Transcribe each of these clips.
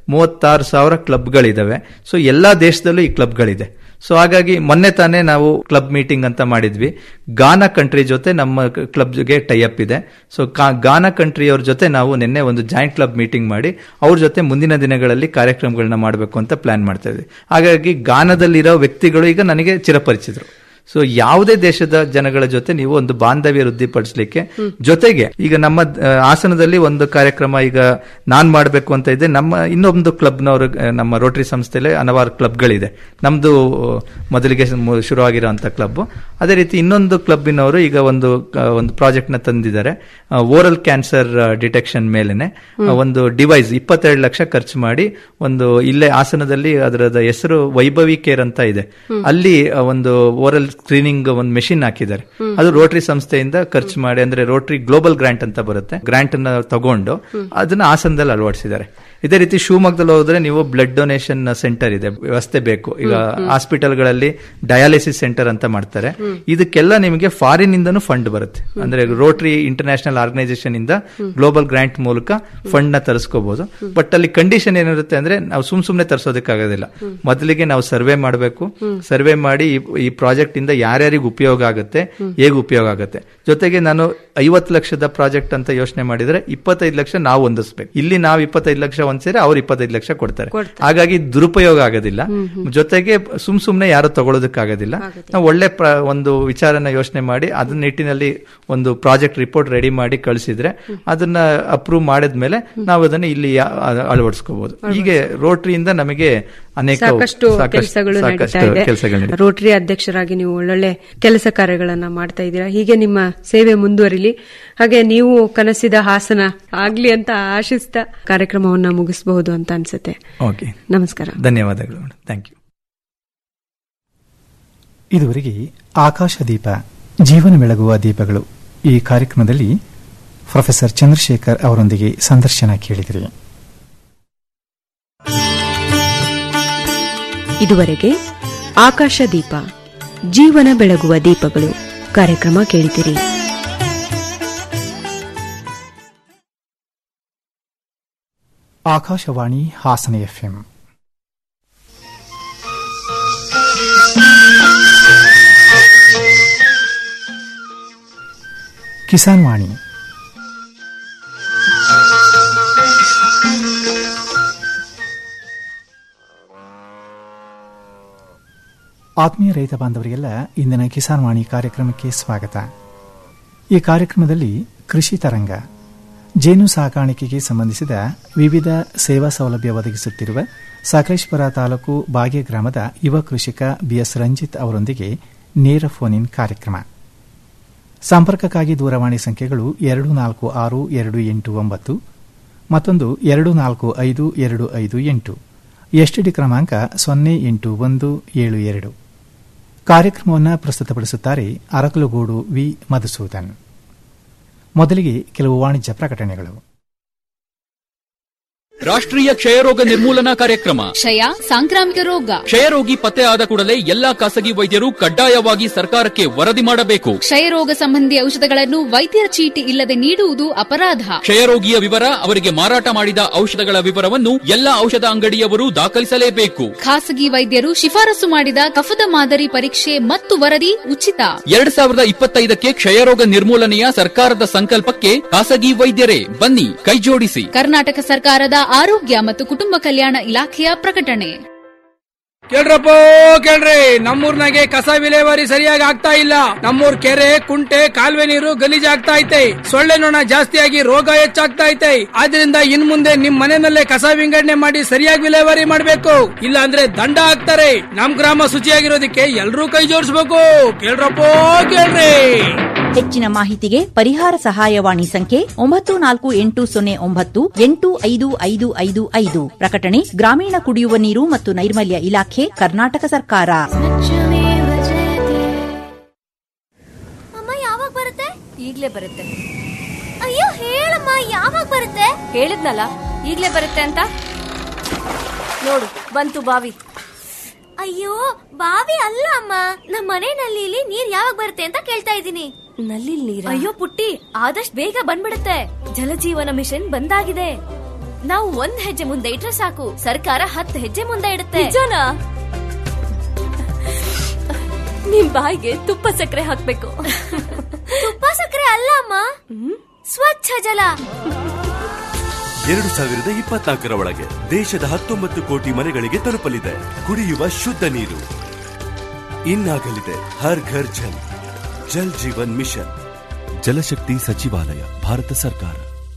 ಮೂವತ್ತಾರು ಸಾವಿರ ಕ್ಲಬ್ಗಳಿದಾವೆ ಸೊ ಎಲ್ಲಾ ದೇಶದಲ್ಲೂ ಈ ಕ್ಲಬ್ಗಳಿದೆ ಸೊ ಹಾಗಾಗಿ ಮೊನ್ನೆ ತಾನೇ ನಾವು ಕ್ಲಬ್ ಮೀಟಿಂಗ್ ಅಂತ ಮಾಡಿದ್ವಿ ಗಾನಾ ಕಂಟ್ರಿ ಜೊತೆ ನಮ್ಮ ಕ್ಲಬ್ಗೆ ಟೈಅಪ್ ಇದೆ ಸೊ ಗಾನಾ ಕಂಟ್ರಿಯವ್ರ ಜೊತೆ ನಾವು ನಿನ್ನೆ ಒಂದು ಜಾಯಿಂಟ್ ಕ್ಲಬ್ ಮೀಟಿಂಗ್ ಮಾಡಿ ಅವ್ರ ಜೊತೆ ಮುಂದಿನ ದಿನಗಳಲ್ಲಿ ಕಾರ್ಯಕ್ರಮಗಳನ್ನ ಮಾಡಬೇಕು ಅಂತ ಪ್ಲಾನ್ ಮಾಡ್ತಾ ಇದ್ವಿ ಹಾಗಾಗಿ ಗಾನದಲ್ಲಿರೋ ವ್ಯಕ್ತಿಗಳು ಈಗ ನನಗೆ ಚಿರಪರಿಚಿತರು ಸೊ ಯಾವುದೇ ದೇಶದ ಜನಗಳ ಜೊತೆ ನೀವು ಒಂದು ಬಾಂಧವ್ಯ ವೃದ್ಧಿಪಡಿಸಲಿಕ್ಕೆ ಜೊತೆಗೆ ಈಗ ನಮ್ಮ ಆ, ಹಾಸನದಲ್ಲಿ ಒಂದು ಕಾರ್ಯಕ್ರಮ ಈಗ ನಾನ್ ಮಾಡಬೇಕು ಅಂತ ಇದೆ ನಮ್ಮ ಇನ್ನೊಂದು ಕ್ಲಬ್ನವರು ನಮ್ಮ ರೋಟರಿ ಸಂಸ್ಥೆಯಲ್ಲಿ ಹಲವಾರು ಕ್ಲಬ್ಗಳಿದೆ ನಮ್ದು ಮೊದಲಿಗೆ ಮು- ಶುರುವಾಗಿರುವಂತ ಕ್ಲಬ್ ಅದೇ ರೀತಿ ಇನ್ನೊಂದು ಕ್ಲಬ್ಬಿನವರು ಈಗ ಒಂದು ಕ- ಒಂದು ಪ್ರಾಜೆಕ್ಟ್ ನ ತಂದಿದ್ದಾರೆ ಓರಲ್ ಕ್ಯಾನ್ಸರ್ ಡಿಟೆಕ್ಷನ್ ಮೇಲೆನೆ ಆ, ಒಂದು ಡಿವೈಸ್ ಇಪ್ಪತ್ತೆರಡು ಲಕ್ಷ ಖರ್ಚು ಮಾಡಿ ಒಂದು ಇಲ್ಲೇ ಹಾಸನದಲ್ಲಿ ಅದರದ ಹೆಸರು ವೈಭವಿ ಕೇರ್ ಅಂತ ಇದೆ ಅಲ್ಲಿ ಆ, ಒಂದು ಓರಲ್ ಸ್ಕ್ರೀನಿಂಗ್ ಒಂದು ಮೆಷಿನ್ ಹಾಕಿದ್ದಾರೆ ಅದು ರೋಟರಿ ಸಂಸ್ಥೆಯಿಂದ ಖರ್ಚು ಮಾಡಿ ಅಂದ್ರೆ ರೋಟರಿ ಗ್ಲೋಬಲ್ ಗ್ರಾಂಟ್ ಅಂತ ಬರುತ್ತೆ ಗ್ರಾಂಟ್ ಅನ್ನ ತಗೊಂಡು ಅದನ್ನ ಹಾಸನದಲ್ಲಿ ಅಳವಡಿಸಿದ್ದಾರೆ ಇದೇ ರೀತಿ ಶಿವಮೊಗ್ಗದಲ್ಲಿ ಹೋದ್ರೆ ನೀವು ಬ್ಲಡ್ ಡೊನೇಷನ್ ಸೆಂಟರ್ ಇದೆ ವ್ಯವಸ್ಥೆ ಬೇಕು ಈಗ ಹಾಸ್ಪಿಟಲ್ಗಳಲ್ಲಿ ಡಯಾಲಿಸಿಸ್ ಸೆಂಟರ್ ಅಂತ ಮಾಡ್ತಾರೆ ಇದಕ್ಕೆಲ್ಲ ನಿಮಗೆ ಫಾರಿನ್ ಇಂದನೂ ಫಂಡ್ ಬರುತ್ತೆ ಅಂದ್ರೆ ರೋಟರಿ ಇಂಟರ್ನ್ಯಾಷನಲ್ ಆರ್ಗನೈಸೇಷನ್ ಇಂದ ಗ್ಲೋಬಲ್ ಗ್ರಾಂಟ್ ಮೂಲಕ ಫಂಡ್ ನ ತರಿಸ್ಕೋಬಹುದು ಬಟ್ ಅಲ್ಲಿ ಕಂಡೀಷನ್ ಏನಿರುತ್ತೆ ಅಂದ್ರೆ ನಾವು ಸುಮ್ ಸುಮ್ನೆ ತರಿಸೋದಕ್ಕಾಗೋದಿಲ್ಲ ಮೊದಲಿಗೆ ನಾವು ಸರ್ವೆ ಮಾಡಬೇಕು ಸರ್ವೆ ಮಾಡಿ ಈ- ಈ ಪ್ರಾಜೆಕ್ಟ್ ಇಂದ ಯಾರ್ಯಾರಿಗೆ ಉಪಯೋಗ ಆಗುತ್ತೆ ಹೇಗೆ ಉಪಯೋಗ ಆಗುತ್ತೆ ಜೊತೆಗೆ ನಾನು ಐವತ್ತು ಲಕ್ಷದ ಪ್ರಾಜೆಕ್ಟ್ ಅಂತ ಯೋಚನೆ ಮಾಡಿದ್ರೆ ಇಪ್ಪತ್ತೈದು ಲಕ್ಷ ನಾವು ಹೊಂದಿಸ್ಬೇಕು ಇಲ್ಲಿ ನಾವು ಇಪ್ಪತ್ತೈದು ಲಕ್ಷ ಹೊಂದಿಸಿದ್ರೆ ಅವ್ರು ಇಪ್ಪತ್ತೈದು ಲಕ್ಷ ಕೊಡ್ತಾರೆ ಹಾಗಾಗಿ ದುರುಪಯೋಗ ಆಗೋದಿಲ್ಲ ಜೊತೆಗೆ ಸುಮ್ ಸುಮ್ನೆ ಯಾರು ತಗೊಳ್ಳೋದಕ್ಕಾಗೋದಿಲ್ಲ ನಾವು ಒಳ್ಳೆ ಪ್ರ- ಒಂದು ವಿಚಾರನ ಯೋಚನೆ ಮಾಡಿ ಅದನ್ನ ನಿಟ್ಟಿನಲ್ಲಿ ಒಂದು ಪ್ರಾಜೆಕ್ಟ್ ರಿಪೋರ್ಟ್ ರೆಡಿ ಮಾಡಿ ಕಳಿಸಿದ್ರೆ ಅದನ್ನ ಅಪ್ರೂವ್ ಮಾಡಿದ್ಮೇಲೆ ನಾವು ಅದನ್ನ ಇಲ್ಲಿ ಯಾ- ಅಳವಡಿಸ್ಕೋಬಹುದು ಹೀಗೆ ರೋಟರಿಯಿಂದ ನಮಗೆ ಅನೇಕ ಸಾಕಷ್ಟು ಸಾಕಷ್ಟು- ಕೆಲಸಗಳು ನಡೀತಾ ಸಾಕಷ್ಟು ಇದೆ ಕೆಲಸಗಳು ನಡೀತಾ ಇದೆ. ರೋಟರಿ ಅಧ್ಯಕ್ಷರಾಗಿ ನೀವು ಒಳ್ಳೊಳ್ಳೆ ಕೆಲಸ ಕಾರ್ಯಗಳನ್ನ ಮಾಡ್ತಾ ಇದ್ದೀರಾ ಹೀಗೆ ನಿಮ್ಮ ಸೇವೆ ಮುಂದುವರಿಲಿ ಹಾಗೆ ನೀವು ಕನಸಿದ ಹಾಸನ ಆಗ್ಲಿ ಅಂತ ಆಶಿಸ್ತಾ ಕಾರ್ಯಕ್ರಮವನ್ನ ಮುಗಿಸಬಹುದು ಅಂತ ಅನ್ಸುತ್ತೆ ಓಕೆ ನಮಸ್ಕಾರ ಧನ್ಯವಾದಗಳು ಥ್ಯಾಂಕ್ ಯು ಇದುವರೆಗೆ ಆಕಾಶ ದೀಪ ಜೀವನ ಬೆಳಗುವ ದೀಪಗಳು ಈ ಕಾರ್ಯಕ್ರಮದಲ್ಲಿ ಪ್ರೊಫೆಸರ್ ಚಂದ್ರಶೇಖರ್ ಅವರೊಂದಿಗೆ ಸಂದರ್ಶನ ಕೇಳಿದಿರಿ ಇದುವರೆಗೆ ಆಕಾಶ ದೀಪ ಜೀವನ ಬೆಳಗುವ ದೀಪಗಳು ಕಾರ್ಯಕ್ರಮ ಕೇಳಿದಿರಿ ಆಕಾಶವಾಣಿ ಹಾಸನ ಎಫ್ಎಂ ಕಿಸಾನ್ ವಾಣಿ ಆತ್ಮೀಯ ರೈತ ಬಾಂಧವರಿಗೆಲ್ಲ ಇಂದಿನ ಕಿಸಾನ್ ವಾಣಿ ಕಾರ್ಯಕ್ರಮಕ್ಕೆ ಸ್ವಾಗತ ಈ ಕಾರ್ಯಕ್ರಮದಲ್ಲಿ ಕೃಷಿ ತರಂಗ ಜೇನು ಸಾಕಾಣಿಕೆಗೆ ಸಂಬಂಧಿಸಿದ ವಿವಿಧ ಸೇವಾ ಸೌಲಭ್ಯ ಒದಗಿಸುತ್ತಿರುವ ಸಕಲೇಶ್ವರ ತಾಲೂಕು ಬಾಗೆ ಗ್ರಾಮದ ಯುವ ಕೃಷಿಕ ಬಿಎಸ್ ರಂಜಿತ್ ಅವರೊಂದಿಗೆ ನೇರ ಫೋನ್ ಇನ್ ಕಾರ್ಯಕ್ರಮ ಸಂಪರ್ಕಕ್ಕಾಗಿ ದೂರವಾಣಿ ಸಂಖ್ಯೆಗಳು ಎರಡು ನಾಲ್ಕು ಆರು ಎರಡು ಎಂಟು ಒಂಬತ್ತು ಮತ್ತೊಂದು ಎರಡು ನಾಲ್ಕು ಐದು ಎರಡು ಐದು ಎಂಟು ಎಸ್ಟಿಡಿ ಕ್ರಮಾಂಕ ಸೊನ್ನೆ ಎಂಟು ಒಂದು ಏಳು ಎರಡು ಕಾರ್ಯಕ್ರಮವನ್ನು ಪ್ರಸ್ತುತಪಡಿಸುತ್ತಾರೆ ಅರಕಲುಗೂಡು ವಿ ಮಧುಸೂದನ್ ಮೊದಲಿಗೆ ಕೆಲವು ವಾಣಿಜ್ಯ ಪ್ರಕಟಣೆಗಳು ರಾಷ್ಟ್ರೀಯ ಕ್ಷಯರೋಗ ನಿರ್ಮೂಲನಾ ಕಾರ್ಯಕ್ರಮ ಕ್ಷಯ ಸಾಂಕ್ರಾಮಿಕ ರೋಗ ಕ್ಷಯರೋಗಿ ಪತ್ತೆ ಆದ ಕೂಡಲೇ ಎಲ್ಲಾ ಖಾಸಗಿ ವೈದ್ಯರು ಕಡ್ಡಾಯವಾಗಿ ಸರ್ಕಾರಕ್ಕೆ ವರದಿ ಮಾಡಬೇಕು ಕ್ಷಯರೋಗ ಸಂಬಂಧಿ ಔಷಧಗಳನ್ನು ವೈದ್ಯರ ಚೀಟಿ ಇಲ್ಲದೆ ನೀಡುವುದು ಅಪರಾಧ ಕ್ಷಯರೋಗಿಯ ವಿವರ ಅವರಿಗೆ ಮಾರಾಟ ಮಾಡಿದ ಔಷಧಗಳ ವಿವರವನ್ನು ಎಲ್ಲಾ ಔಷಧ ಅಂಗಡಿಯವರು ದಾಖಲಿಸಲೇಬೇಕು ಖಾಸಗಿ ವೈದ್ಯರು ಶಿಫಾರಸು ಮಾಡಿದ ಕಫದ ಮಾದರಿ ಪರೀಕ್ಷೆ ಮತ್ತು ವರದಿ ಉಚಿತ ಎರಡ್ ಸಾವಿರದ ಇಪ್ಪತ್ತೈದಕ್ಕೆ ಕ್ಷಯರೋಗ ನಿರ್ಮೂಲನೆಯ ಸರ್ಕಾರದ ಸಂಕಲ್ಪಕ್ಕೆ ಖಾಸಗಿ ವೈದ್ಯರೇ ಬನ್ನಿ ಕೈಜೋಡಿಸಿ ಕರ್ನಾಟಕ ಸರ್ಕಾರದ ಆರೋಗ್ಯ ಮತ್ತು ಕುಟುಂಬ ಕಲ್ಯಾಣ ಇಲಾಖೆಯ ಪ್ರಕಟಣೆ ಕೇಳ್ರಪ್ಪ ಕೇಳ್ರಿ ನಮ್ಮೂರ್ನಾಗೆ ಕಸ ವಿಲೇವಾರಿ ಸರಿಯಾಗಿ ಆಗ್ತಾ ಇಲ್ಲ ನಮ್ಮೂರ್ ಕೆರೆ ಕುಂಟೆ ಕಾಲುವೆ ನೀರು ಗಲೀಜಾಗ್ತಾ ಐತೆ ಸೊಳ್ಳೆ ನೊಣ ಜಾಸ್ತಿಯಾಗಿ ರೋಗ ಹೆಚ್ಚಾಗ್ತಾ ಐತೆ ಆದ್ರಿಂದ ಇನ್ ಮುಂದೆ ನಿಮ್ ಮನೆ ಮೇಲೆ ಕಸ ವಿಂಗಡಣೆ ಮಾಡಿ ಸರಿಯಾಗಿ ವಿಲೇವಾರಿ ಮಾಡ್ಬೇಕು ಇಲ್ಲ ಅಂದ್ರೆ ದಂಡ ಹಾಕ್ತಾರೆ ನಮ್ ಗ್ರಾಮ ಶುಚಿಯಾಗಿರೋದಕ್ಕೆ ಎಲ್ರೂ ಕೈ ಜೋಡಿಸ್ಬೇಕು ಕೇಳ್ರಪ್ಪ ಕೇಳ್ರಿ ಹೆಚ್ಚಿನ ಮಾಹಿತಿಗೆ ಪರಿಹಾರ ಸಹಾಯವಾಣಿ ಸಂಖ್ಯೆ ಒಂಬತ್ತು ನಾಲ್ಕು ಎಂಟು ಸೊನ್ನೆ ಒಂಬತ್ತು ಎಂಟು ಐದು ಐದು ಐದು ಐದು ಪ್ರಕಟಣೆ ಗ್ರಾಮೀಣ ಕುಡಿಯುವ ನೀರು ಮತ್ತು ನೈರ್ಮಲ್ಯ ಇಲಾಖೆ ಕರ್ನಾಟಕ ಸರ್ಕಾರ ಅಮ್ಮ ಯಾವಾಗ ಬರುತ್ತೆ ಈಗ್ಲೇ ಬರುತ್ತೆ ಅಯ್ಯೋ ಹೇಳಮ್ಮ ಯಾವಾಗ ಬರುತ್ತೆ ಹೇಳಿದ್ನಲ್ಲ ಈಗ್ಲೇ ಬರುತ್ತೆ ಅಂತ ನೋಡು ಬಂತು ಬಾವಿ ಅಯ್ಯೋ ಬಾವಿ ಅಲ್ಲ ಅಮ್ಮ ನಮ್ಮ ಮನೆ ನಲ್ಲಿಲಿ ನೀರ್ ಯಾವಾಗ ಬರುತ್ತೆ ಅಂತ ಕೇಳ್ತಾ ಇದ್ದೀನಿ ನಲ್ಲಿ ನೀರ ಅಯ್ಯೋ ಪುಟ್ಟಿ ಆದಷ್ಟು ಬೇಗ ಬಂದ್ಬಿಡುತ್ತೆ ಜಲಜೀವನ ಮಿಷನ್ ಬಂದಾಗಿದೆ ನಾವು ಒಂದ್ ಹೆಜ್ಜೆ ಮುಂದೆ ಇಟ್ರೆ ಸಾಕು ಸರ್ಕಾರ ಹತ್ತು ಹೆಜ್ಜೆ ಮುಂದೆ ಇಡುತ್ತೆ ನಿಜನಾ ನಿಮ್ ಬಾಯಿಗೆ ತುಪ್ಪ ಸಕ್ಕರೆ ಹಾಕ್ಬೇಕು ತುಪ್ಪ ಸಕ್ಕರೆ ಅಲ್ಲ ಅಮ್ಮ ಸ್ವಚ್ಛ ಜಲ ಎರಡು ಸಾವಿರದ ಇಪ್ಪತ್ನಾಲ್ಕರ ಒಳಗೆ ದೇಶದ ಹತ್ತೊಂಬತ್ತು ಕೋಟಿ ಮನೆಗಳಿಗೆ ತಲುಪಲಿದೆ ಕುಡಿಯುವ ಶುದ್ಧ ನೀರು ಇನ್ನಾಗಲಿದೆ ಹರ್ ಘರ್ ಜಲ್ ಜಲ್ ಜೀವನ್ ಮಿಷನ್ ಜಲಶಕ್ತಿ ಸಚಿವಾಲಯ ಭಾರತ ಸರ್ಕಾರ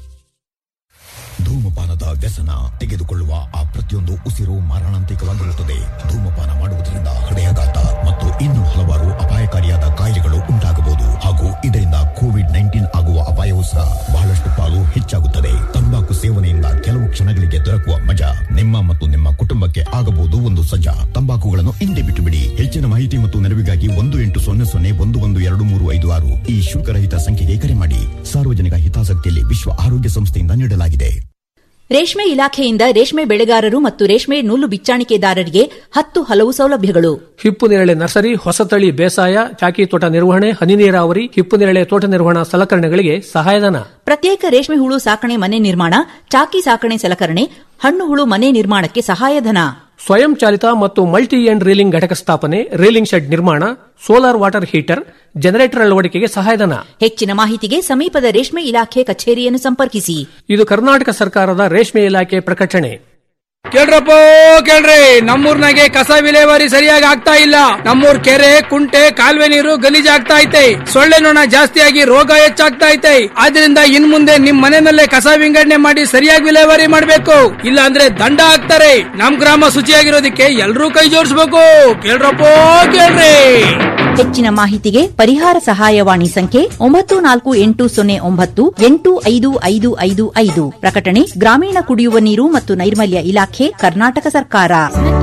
ಧೂಮಪಾನದ ವ್ಯಸನ ತೆಗೆದುಕೊಳ್ಳುವ ಆ ಪ್ರತಿಯೊಂದು ಉಸಿರು ಮಾರಣಾಂತಿಕವಾಗಿರುತ್ತದೆ ಧೂಮಪಾನ ಮಾಡುವುದರಿಂದ ಹೃದಯಾಘಾತ ಮತ್ತು ಇನ್ನೂ ಹಲವಾರು ಅಪಾಯಕಾರಿಯಾದ ಕಾಯಿಲೆಗಳು ಉಂಟಾಗಬಹುದು ಹಾಗೂ ಇದರಿಂದ ಕೋವಿಡ್ ನೈನ್ಟೀನ್ ಆಗುವ ಅಪಾಯವೂ ಸಹ ಬಹಳಷ್ಟು ಪಾಲು ಹೆಚ್ಚಾಗುತ್ತದೆ ತಂಬಾಕು ಸೇವನೆಯಿಂದ ಕೆಲವು ಕ್ಷಣಗಳಿಗೆ ದೊರಕುವ ಮಜಾ ನಿಮ್ಮ ಮತ್ತು ನಿಮ್ಮ ಕುಟುಂಬಕ್ಕೆ ಆಗಬಹುದು ಒಂದು ಸಜ್ಜಾ ತಂಬಾಕುಗಳನ್ನು ಹಿಂದೆ ಬಿಟ್ಟು ಬಿಡಿ ಹೆಚ್ಚಿನ ಮಾಹಿತಿ ಮತ್ತು ನೆರವಿಗಾಗಿ ಒಂದು ಎಂಟು ಸೊನ್ನೆ ಸೊನ್ನೆ ಒಂದು ಒಂದು ಎರಡು ಮೂರು ಐದು ಆರು ಈ ಶುಲ್ಕರಹಿತ ಸಂಖ್ಯೆಗೆ ಕರೆ ಮಾಡಿ ಸಾರ್ವಜನಿಕ ಹಿತಾಸಕ್ತಿಯಲ್ಲಿ ವಿಶ್ವ ಆರೋಗ್ಯ ಸಂಸ್ಥೆಯಿಂದ ನೀಡಲಾಗಿದೆ ರೇಷ್ಮೆ ಇಲಾಖೆಯಿಂದ ರೇಷ್ಮೆ ಬೆಳೆಗಾರರು ಮತ್ತು ರೇಷ್ಮೆ ನೂಲು ಬಿಚ್ಚಾಣಿಕೆದಾರರಿಗೆ ಹತ್ತು ಹಲವು ಸೌಲಭ್ಯಗಳು ಹಿಪ್ಪು ನೇರಳೆ ನರ್ಸರಿ ಹೊಸತಳಿ ಬೇಸಾಯ ಚಾಕಿ ತೋಟ ನಿರ್ವಹಣೆ ಹನಿ ನೀರಾವರಿ ಹಿಪ್ಪು ನೇರಳೆ ತೋಟ ನಿರ್ವಹಣಾ ಸಲಕರಣೆಗಳಿಗೆ ಸಹಾಯಧನ ಪ್ರತ್ಯೇಕ ರೇಷ್ಮೆ ಹುಳು ಸಾಕಣೆ ಮನೆ ನಿರ್ಮಾಣ ಚಾಕಿ ಸಾಕಣೆ ಸಲಕರಣೆ ಹಣ್ಣು ಹುಳು ಮನೆ ನಿರ್ಮಾಣಕ್ಕೆ ಸಹಾಯಧನ ಸ್ವಯಂ ಚಾಲಿತ ಮತ್ತು ಮಲ್ಟಿ ಎಂಡ್ ರೀಲಿಂಗ್ ಘಟಕ ಸ್ಥಾಪನೆ ರೀಲಿಂಗ್ ಶೆಡ್ ನಿರ್ಮಾಣ ಸೋಲಾರ್ ವಾಟರ್ ಹೀಟರ್ ಜನರೇಟರ್ ಅಳವಡಿಕೆಗೆ ಸಹಾಯಧನ ಹೆಚ್ಚಿನ ಮಾಹಿತಿಗೆ ಸಮೀಪದ ರೇಷ್ಮೆ ಇಲಾಖೆ ಕಚೇರಿಯನ್ನು ಸಂಪರ್ಕಿಸಿ ಇದು ಕರ್ನಾಟಕ ಸರ್ಕಾರದ ರೇಷ್ಮೆ ಇಲಾಖೆ ಪ್ರಕಟಣೆ ಕೇಳ್ರಪ್ಪ ಕೇಳ್ರಿ ನಮ್ಮೂರ್ನಾಗೆ ಕಸ ವಿಲೇವಾರಿ ಸರಿಯಾಗಿ ಆಗ್ತಾ ಇಲ್ಲ ನಮ್ಮೂರ್ ಕೆರೆ ಕುಂಟೆ ಕಾಲುವೆ ನೀರು ಗಲೀಜಾಗ್ತಾ ಐತೆ ಸೊಳ್ಳೆ ನೊಣ ಜಾಸ್ತಿಯಾಗಿ ರೋಗ ಹೆಚ್ಚಾಗ್ತಾ ಐತೆ ಆದ್ರಿಂದ ಇನ್ ಮುಂದೆ ನಿಮ್ ಮನೆಯಲ್ಲೇ ಕಸ ವಿಂಗಡಣೆ ಮಾಡಿ ಸರಿಯಾಗಿ ವಿಲೇವಾರಿ ಮಾಡ್ಬೇಕು ಇಲ್ಲ ಅಂದ್ರೆ ದಂಡ ಹಾಕ್ತಾರೆ ನಮ್ ಗ್ರಾಮ ಶುಚಿಯಾಗಿರೋದಕ್ಕೆ ಎಲ್ರೂ ಕೈ ಜೋಡಿಸ್ಬೇಕು ಕೇಳ್ರಪ್ಪ ಕೇಳ್ರಿ ಹೆಚ್ಚಿನ ಮಾಹಿತಿಗೆ ಪರಿಹಾರ ಸಹಾಯವಾಣಿ ಸಂಖ್ಯೆ ಒಂಬತ್ತು ನಾಲ್ಕು ಎಂಟು ಸೊನ್ನೆ ಒಂಬತ್ತು ಎಂಟು ಐದು ಐದು ಐದು ಐದು ಪ್ರಕಟಣೆ ಗ್ರಾಮೀಣ ಕುಡಿಯುವ ನೀರು ಮತ್ತು ನೈರ್ಮಲ್ಯ ಇಲಾಖೆ ಕರ್ನಾಟಕ ಸರ್ಕಾರ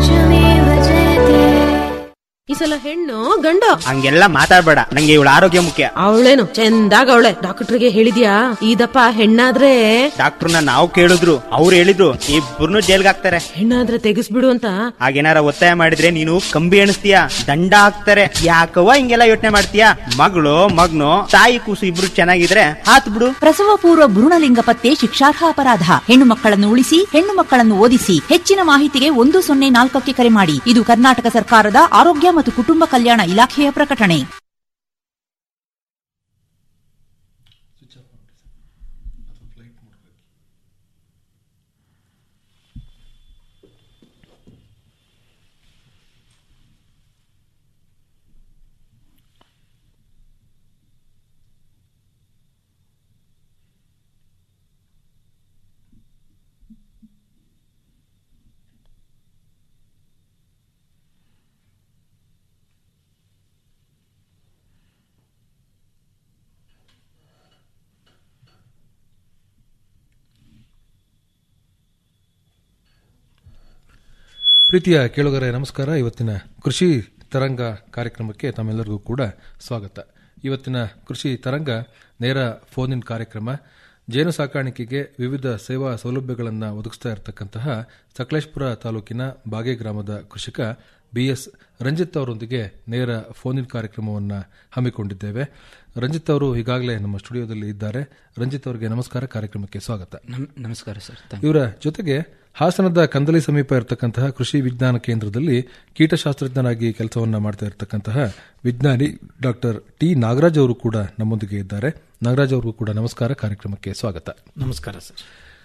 ಈ ಸಲ ಹೆಣ್ಣು ಗಂಡ ಹಂಗೆಲ್ಲ ಮಾತಾಡ್ಬೇಡ ನಂಗೆ ಇವಳ ಆರೋಗ್ಯ ಮುಖ್ಯ ಅವಳೇನು ಚಂದಾಗ ಅವಳೆ ಡಾಕ್ಟರ್ಗೆ ಹೇಳಿದ್ಯಾ ಇದಪ್ಪ ಹೆಣ್ಣಾದ್ರೆ ಡಾಕ್ಟರ್ನ ನಾವು ಕೇಳಿದ್ರು ಅವ್ರು ಹೇಳಿದ್ರು ಇಬ್ಬರನ್ನು ಜೈಲ್ಗೆ ಹಾಕ್ತಾರೆ ಹೆಣ್ಣಾದ್ರೆ ತೆಗಿಸ್ಬಿಡು ಅಂತ ಹಾಗೇನಾರ ಒತ್ತಾಯ ಮಾಡಿದ್ರೆ ನೀನು ಕಂಬಿ ಎಣಿಸ್ತೀಯ ದಂಡ ಹಾಕ್ತಾರೆ ಯಾಕವ್ವ ಹಿಂಗೆಲ್ಲ ಯೋಚನೆ ಮಾಡ್ತೀಯ ಮಗಳು ಮಗ್ನು ತಾಯಿ ಕೂಸು ಇಬ್ರು ಚೆನ್ನಾಗಿದ್ರೆ ಹಾತ್ ಬಿಡು ಪ್ರಸವ ಪೂರ್ವ ಭ್ರೂಣಲಿಂಗ ಪತ್ತೆ ಶಿಕ್ಷಾರ್ಹ ಅಪರಾಧ ಹೆಣ್ಣು ಮಕ್ಕಳನ್ನು ಉಳಿಸಿ ಹೆಣ್ಣು ಮಕ್ಕಳನ್ನು ಓದಿಸಿ ಹೆಚ್ಚಿನ ಮಾಹಿತಿಗೆ ಒಂದು ಸೊನ್ನೆ ನಾಲ್ಕಕ್ಕೆ ಕರೆ ಮಾಡಿ ಇದು ಕರ್ನಾಟಕ ಸರ್ಕಾರದ ಆರೋಗ್ಯ ಮತ್ತು ಕುಟುಂಬ ಕಲ್ಯಾಣ ಇಲಾಖೆಯ ಪ್ರಕಟಣೆ ಪ್ರೀತಿಯ ಕೇಳುಗರೆ ನಮಸ್ಕಾರ ಇವತ್ತಿನ ಕೃಷಿ ತರಂಗ ಕಾರ್ಯಕ್ರಮಕ್ಕೆ ತಮ್ಮೆಲ್ಲರಿಗೂ ಕೂಡ ಸ್ವಾಗತ ಇವತ್ತಿನ ಕೃಷಿ ತರಂಗ ನೇರ ಫೋನ್ ಇನ್ ಕಾರ್ಯಕ್ರಮ ಜೇನು ಸಾಕಾಣಿಕೆಗೆ ವಿವಿಧ ಸೇವಾ ಸೌಲಭ್ಯಗಳನ್ನು ಒದಗಿಸ್ತಾ ಇರತಕ್ಕಂತಹ ಸಕಲೇಶ್ಪುರ ತಾಲೂಕಿನ ಬಾಗೆ ಗ್ರಾಮದ ಕೃಷಿಕ ಬಿಎಸ್ ರಂಜಿತ್ ಅವರೊಂದಿಗೆ ನೇರ ಫೋನ್ ಇನ್ ಕಾರ್ಯಕ್ರಮವನ್ನು ಹಮ್ಮಿಕೊಂಡಿದ್ದೇವೆ ರಂಜಿತ್ ಅವರು ಈಗಾಗಲೇ ನಮ್ಮ ಸ್ಟುಡಿಯೋದಲ್ಲಿ ಇದ್ದಾರೆ ರಂಜಿತ್ ಅವರಿಗೆ ನಮಸ್ಕಾರ ಕಾರ್ಯಕ್ರಮಕ್ಕೆ ಸ್ವಾಗತ ನಮಸ್ಕಾರ ಸರ್ ಇವರ ಜೊತೆಗೆ ಹಾಸನದ ಕಂದಲಿ ಸಮೀಪ ಇರತಕ್ಕಂತಹ ಕೃಷಿ ವಿಜ್ಞಾನ ಕೇಂದ್ರದಲ್ಲಿ ಕೀಟಶಾಸ್ತ್ರಜ್ಞರಾಗಿ ಕೆಲಸವನ್ನ ಮಾಡ್ತಾ ಇರತಕ್ಕಂತಹ ವಿಜ್ಞಾನಿ ಡಾಕ್ಟರ್ ಟಿ ನಾಗರಾಜ್ ಅವರು ಕೂಡ ನಮ್ಮೊಂದಿಗೆ ಇದ್ದಾರೆ ನಾಗರಾಜ್ ಅವರಿಗೂ ಕೂಡ ನಮಸ್ಕಾರ ಕಾರ್ಯಕ್ರಮಕ್ಕೆ ಸ್ವಾಗತ ನಮಸ್ಕಾರ ಸರ್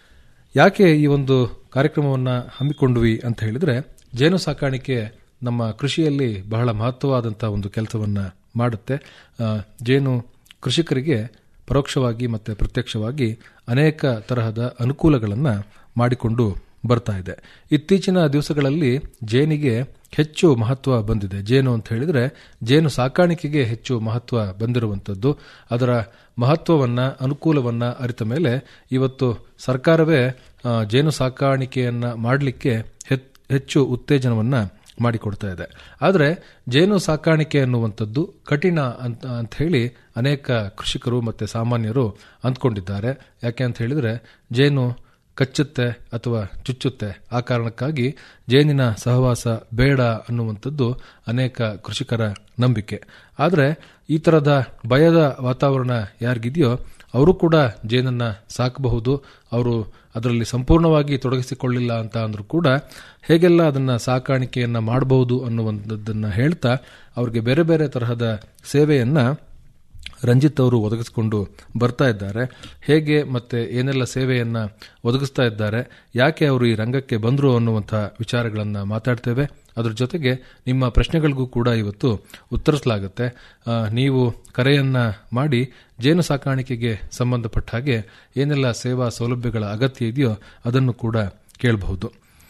ಯಾಕೆ ಈ ಒಂದು ಕಾರ್ಯಕ್ರಮವನ್ನ ಹಮ್ಮಿಕೊಂಡ್ವಿ ಅಂತ ಹೇಳಿದ್ರೆ ಜೇನು ಸಾಕಾಣಿಕೆ ನಮ್ಮ ಕೃಷಿಯಲ್ಲಿ ಬಹಳ ಮಹತ್ವವಾದಂತಹ ಒಂದು ಕೆಲಸವನ್ನ ಮಾಡುತ್ತೆ ಆ, ಜೇನು ಕೃಷಿಕರಿಗೆ ಪರೋಕ್ಷವಾಗಿ ಮತ್ತೆ ಪ್ರತ್ಯಕ್ಷವಾಗಿ ಅನೇಕ ತರಹದ ಅನುಕೂಲಗಳನ್ನು ಮಾಡಿಕೊಂಡು ಬರ್ತಾ ಇದೆ ಇತ್ತೀಚಿನ ದಿವಸಗಳಲ್ಲಿ ಜೇನಿಗೆ ಹೆಚ್ಚು ಮಹತ್ವ ಬಂದಿದೆ ಜೇನು ಅಂತ ಹೇಳಿದ್ರೆ ಜೇನು ಸಾಕಾಣಿಕೆಗೆ ಹೆಚ್ಚು ಮಹತ್ವ ಬಂದಿರುವಂಥದ್ದು ಅದರ ಮಹತ್ವವನ್ನ ಅನುಕೂಲವನ್ನ ಅರಿತ ಮೇಲೆ ಇವತ್ತು ಸರ್ಕಾರವೇ ಆ, ಜೇನು ಸಾಕಾಣಿಕೆಯನ್ನ ಮಾಡಲಿಕ್ಕೆ ಹೆಚ್ಚು ಉತ್ತೇಜನವನ್ನ ಮಾಡಿಕೊಡ್ತಾ ಇದೆ ಆದರೆ ಜೇನು ಸಾಕಾಣಿಕೆ ಅನ್ನುವಂಥದ್ದು ಕಠಿಣ ಅಂತ ಅಂತ ಹೇಳಿ ಅನೇಕ ಕೃಷಿಕರು ಮತ್ತೆ ಸಾಮಾನ್ಯರು ಅಂದ್ಕೊಂಡಿದ್ದಾರೆ ಯಾಕೆ ಅಂತ ಹೇಳಿದ್ರೆ ಜೇನು ಕಚ್ಚುತ್ತೆ ಅಥವಾ ಚುಚ್ಚುತ್ತೆ ಆ ಕಾರಣಕ್ಕಾಗಿ ಜೇನಿನ ಸಹವಾಸ ಬೇಡ ಅನ್ನುವಂಥದ್ದು ಅನೇಕ ಕೃಷಿಕರ ನಂಬಿಕೆ ಆದರೆ ಈ ಥರದ ಭಯದ ವಾತಾವರಣ ಯಾರಿಗಿದೆಯೋ ಅವರು ಕೂಡ ಜೇನನ್ನ ಸಾಕಬಹುದು ಅವರು ಅದರಲ್ಲಿ ಸಂಪೂರ್ಣವಾಗಿ ತೊಡಗಿಸಿಕೊಳ್ಳಿಲ್ಲ ಅಂತ ಅಂದ್ರೂ ಕೂಡ ಹೇಗೆಲ್ಲ ಅದನ್ನ ಸಾಕಾಣಿಕೆಯನ್ನ ಮಾಡಬಹುದು ಅನ್ನುವಂಥದ್ದನ್ನ ಹೇಳ್ತಾ ಅವ್ರಿಗೆ ಬೇರೆ ಬೇರೆ ತರಹದ ಸೇವೆಯನ್ನ ರಂಜಿತ್ ಅವರು ಒದಗಿಸಿಕೊಂಡು ಬರ್ತಾ ಇದ್ದಾರೆ ಹೇಗೆ ಮತ್ತೆ ಏನೆಲ್ಲ ಸೇವೆಯನ್ನ ಒದಗಿಸ್ತಾ ಇದ್ದಾರೆ ಯಾಕೆ ಅವರು ಈ ರಂಗಕ್ಕೆ ಬಂದರು ಅನ್ನುವಂಥ ವಿಚಾರಗಳನ್ನ ಮಾತಾಡ್ತೇವೆ ಅದ್ರ ಜೊತೆಗೆ ನಿಮ್ಮ ಪ್ರಶ್ನೆಗಳಿಗೂ ಕೂಡ ಇವತ್ತು ಉತ್ತರಿಸಲಾಗುತ್ತೆ ಆ, ನೀವು ಕರೆಯನ್ನ ಮಾಡಿ ಜೇನು ಸಾಕಾಣಿಕೆಗೆ ಸಂಬಂಧಪಟ್ಟ ಹಾಗೆ ಏನೆಲ್ಲ ಸೇವಾ ಸೌಲಭ್ಯಗಳ ಅಗತ್ಯ ಇದೆಯೋ ಅದನ್ನು ಕೂಡ ಕೇಳಬಹುದು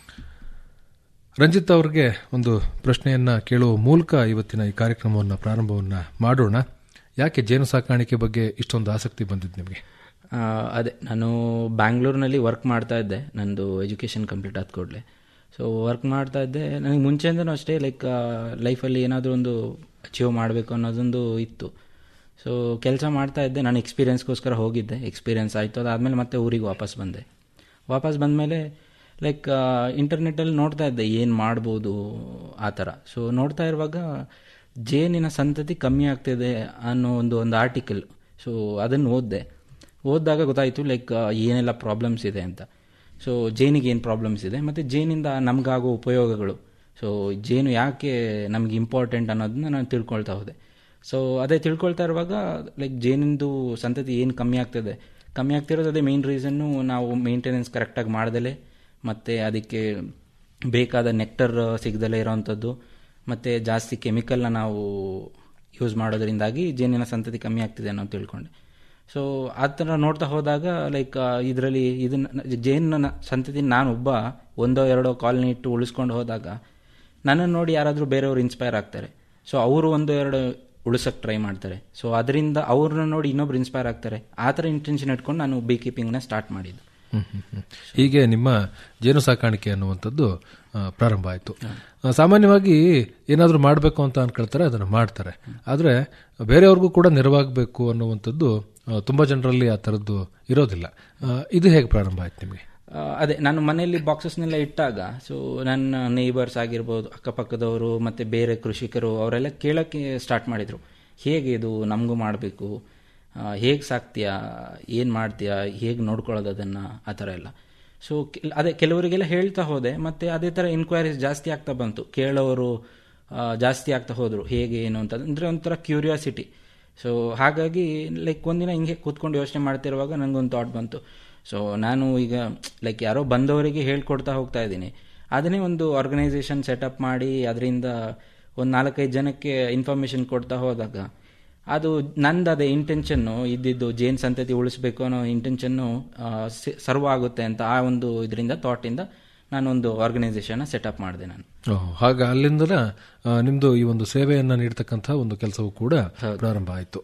ರಂಜಿತ್ ಅವರಿಗೆ ಒಂದು ಪ್ರಶ್ನೆಯನ್ನ ಕೇಳುವ ಮೂಲಕ ಇವತ್ತಿನ ಈ ಕಾರ್ಯಕ್ರಮವನ್ನು ಪ್ರಾರಂಭವನ್ನ ಮಾಡೋಣ ಯಾಕೆ ಜೇನು ಸಾಕಾಣಿಕೆ ಬಗ್ಗೆ ಇಷ್ಟೊಂದು ಆಸಕ್ತಿ ಬಂದಿದ್ದು ನಿಮಗೆ ಆ, ಅದೇ ನಾನು ಬ್ಯಾಂಗ್ಳೂರ್ನಲ್ಲಿ ವರ್ಕ್ ಮಾಡ್ತಾ ಇದ್ದೆ ನಂದು ಎಜುಕೇಷನ್ ಕಂಪ್ಲೀಟ್ ಆದ ಕೂಡಲೇ ಸೊ ವರ್ಕ್ ಮಾಡ್ತಾ ಇದ್ದೆ ನನಗೆ ಮುಂಚೆಯಿಂದನೂ ಅಷ್ಟೇ ಲೈಕ್ ಲೈಫಲ್ಲಿ ಏನಾದರೂ ಒಂದು ಅಚೀವ್ ಮಾಡಬೇಕು ಅನ್ನೋದೊಂದು ಇತ್ತು ಸೊ ಕೆಲಸ ಮಾಡ್ತಾ ಇದ್ದೆ ನಾನು ಎಕ್ಸ್ಪೀರಿಯನ್ಸ್ಗೋಸ್ಕರ ಹೋಗಿದ್ದೆ ಎಕ್ಸ್ಪೀರಿಯನ್ಸ್ ಆಯಿತು ಅದಾದಮೇಲೆ ಮತ್ತೆ ಊರಿಗೆ ವಾಪಸ್ ಬಂದೆ ವಾಪಸ್ ಬಂದಮೇಲೆ ಲೈಕ್ ಇಂಟರ್ನೆಟ್ಟಲ್ಲಿ ನೋಡ್ತಾ ಇದ್ದೆ ಏನು ಮಾಡ್ಬೋದು ಆ ಥರ ಸೊ ನೋಡ್ತಾ ಇರುವಾಗ ಜೇನಿನ ಸಂತತಿ ಕಮ್ಮಿ ಆಗ್ತಿದೆ ಅನ್ನೋ ಒಂದು ಒಂದು ಆರ್ಟಿಕಲ್ ಸೊ ಅದನ್ನು ಓದಿದೆ ಓದಿದಾಗ ಗೊತ್ತಾಯಿತು ಲೈಕ್ ಏನೆಲ್ಲ ಪ್ರಾಬ್ಲಮ್ಸ್ ಇದೆ ಅಂತ ಸೊ ಜೇನಿಗೆ ಏನು ಪ್ರಾಬ್ಲಮ್ಸ್ ಇದೆ ಮತ್ತು ಜೇನಿಂದ ನಮಗಾಗೋ ಉಪಯೋಗಗಳು ಸೊ ಜೇನು ಯಾಕೆ ನಮಗೆ ಇಂಪಾರ್ಟೆಂಟ್ ಅನ್ನೋದನ್ನ ನಾನು ತಿಳ್ಕೊಳ್ತಾ ಹೋದೆ ಸೊ ಅದೇ ತಿಳ್ಕೊಳ್ತಾ ಇರುವಾಗ ಲೈಕ್ ಜೇನಿಂದು ಸಂತತಿ ಏನು ಕಮ್ಮಿ ಆಗ್ತದೆ ಕಮ್ಮಿ ಆಗ್ತಿರೋದು ಅದೇ ಮೇನ್ ರೀಸನ್ನು ನಾವು ಮೇಂಟೆನೆನ್ಸ್ ಕರೆಕ್ಟಾಗಿ ಮಾಡ್ದಲೇ ಮತ್ತು ಅದಕ್ಕೆ ಬೇಕಾದ ನೆಕ್ಟರ್ ಸಿಗದಲೇ ಇರೋವಂಥದ್ದು ಮತ್ತು ಜಾಸ್ತಿ ಕೆಮಿಕಲ್ನ ನಾವು ಯೂಸ್ ಮಾಡೋದ್ರಿಂದಾಗಿ ಜೇನಿನ ಸಂತತಿ ಕಮ್ಮಿ ಆಗ್ತಿದೆ ಅನ್ನೋ ತಿಳ್ಕೊಂಡೆ ಸೊ ಆ ಥರ ನೋಡ್ತಾ ಹೋದಾಗ ಲೈಕ್ ಇದರಲ್ಲಿ ಇದನ್ನ ಜೇನಿನ ಸಂತತಿ ನಾನೊಬ್ಬ ಒಂದೋ ಎರಡೋ ಕಾಲನಿ ಇಟ್ಟು ಉಳಿಸ್ಕೊಂಡು ಹೋದಾಗ ನನ್ನನ್ನು ನೋಡಿ ಯಾರಾದರೂ ಬೇರೆಯವರು ಇನ್ಸ್ಪೈರ್ ಆಗ್ತಾರೆ ಸೊ ಅವರು ಒಂದು ಎರಡು ಉಳಿಸೋಕೆ ಟ್ರೈ ಮಾಡ್ತಾರೆ ಸೊ ಅದರಿಂದ ಅವ್ರನ್ನ ನೋಡಿ ಇನ್ನೊಬ್ರು ಇನ್ಸ್ಪೈರ್ ಆಗ್ತಾರೆ ಆ ಥರ ಇಂಟೆನ್ಷನ್ ಇಟ್ಕೊಂಡು ನಾನು ಬೀ ಕೀಪಿಂಗ್ನ ಸ್ಟಾರ್ಟ್ ಮಾಡಿದ್ದು ಹ್ಮ್, ಹ್ಮ್, ಹ್ಮ್. ಹೀಗೆ ನಿಮ್ಮ ಜೇನು ಸಾಕಾಣಿಕೆ ಅನ್ನುವಂಥದ್ದು ಆ, ಪ್ರಾರಂಭ ಆಯಿತು ಸಾಮಾನ್ಯವಾಗಿ ಏನಾದರೂ ಮಾಡಬೇಕು ಅಂತ ಅನ್ಕೊಳ್ತಾರೆ ಅದನ್ನು ಮಾಡ್ತಾರೆ ಆದರೆ ಬೇರೆಯವ್ರಿಗೂ ಕೂಡ ನೆರವಾಗಬೇಕು ಅನ್ನುವಂಥದ್ದು ಆ, ತುಂಬಾ ಜನರಲ್ಲಿ ಆ ಥರದ್ದು ಇರೋದಿಲ್ಲ ಆ, ಇದು ಹೇಗೆ ಪ್ರಾರಂಭ ಆಯ್ತು ನಿಮಗೆ ಆ, ಅದೇ ನಾನು ಮನೆಯಲ್ಲಿ ಬಾಕ್ಸಸ್ನೆಲ್ಲ ಇಟ್ಟಾಗ ಸೊ ನನ್ನ ನೇಬರ್ಸ್ ಆಗಿರ್ಬೋದು ಅಕ್ಕಪಕ್ಕದವರು ಮತ್ತು ಬೇರೆ ಕೃಷಿಕರು ಅವರೆಲ್ಲ ಕೇಳೋಕ್ಕೆ ಸ್ಟಾರ್ಟ್ ಮಾಡಿದರು ಹೇಗೆ ಇದು ನಮಗೂ ಮಾಡಬೇಕು ಹೇಗೆ ಸಾಕ್ತೀಯಾ ಏನು ಮಾಡ್ತೀಯಾ ಹೇಗೆ ನೋಡ್ಕೊಳ್ಳೋದು ಅದನ್ನು ಆ ಥರ ಎಲ್ಲ ಸೊ ಅದೇ ಕೆಲವರಿಗೆಲ್ಲ ಹೇಳ್ತಾ ಹೋದೆ ಮತ್ತು ಅದೇ ಥರ ಇನ್ಕ್ವೈರೀಸ್ ಜಾಸ್ತಿ ಆಗ್ತಾ ಬಂತು ಕೇಳೋರು ಆ, ಜಾಸ್ತಿ ಆಗ್ತಾ ಹೋದರು ಹೇಗೆ ಏನು ಅಂತ ಅಂದರೆ ಒಂಥರ ಕ್ಯೂರಿಯಾಸಿಟಿ ಸೊ ಹಾಗಾಗಿ ಲೈಕ್ ಒಂದಿನ ಹಿಂಗೆ ಕೂತ್ಕೊಂಡು ಯೋಚನೆ ಮಾಡ್ತಿರುವಾಗ ನನಗೊಂದು ಥಾಟ್ ಬಂತು ಸೊ ನಾನು ಈಗ ಲೈಕ್ ಯಾರೋ ಬಂದವರಿಗೆ ಹೇಳ್ಕೊಡ್ತಾ ಹೋಗ್ತಾ ಇದ್ದೀನಿ ಅದನ್ನೇ ಒಂದು ಆರ್ಗನೈಸೇಷನ್ ಸೆಟಪ್ ಮಾಡಿ ಅದರಿಂದ ಒಂದು ನಾಲ್ಕೈದು ಜನಕ್ಕೆ ಇನ್ಫಾರ್ಮೇಷನ್ ಕೊಡ್ತಾ ಹೋದಾಗ ಅದು ನಂದು ಅದೇ ಇಂಟೆನ್ಷನ್ನು ಇದ್ದಿದ್ದು ಜೇನ್ ಸಂತತಿ ಉಳಿಸ್ಬೇಕು ಅನ್ನೋ ಇಂಟೆನ್ಷನ್ನು ಸರ್ವ್ ಆಗುತ್ತೆ ಅಂತ ಆ ಒಂದು ಇದರಿಂದ ಥಾಟಿಂದ ನಾನೊಂದು ಆರ್ಗನೈಸೇಷನ್ ಸೆಟಪ್ ಮಾಡಿದೆ ನಾನು ಓಹ್, ಹಾಗ ಅಲ್ಲಿಂದಲ ಆ, ನಿಮ್ದು ಈ ಒಂದು ಸೇವೆಯನ್ನ ನೀಡತಕ್ಕಂಥ ಒಂದು ಕೆಲಸವೂ ಕೂಡ ಪ್ರಾರಂಭ ಆಯಿತು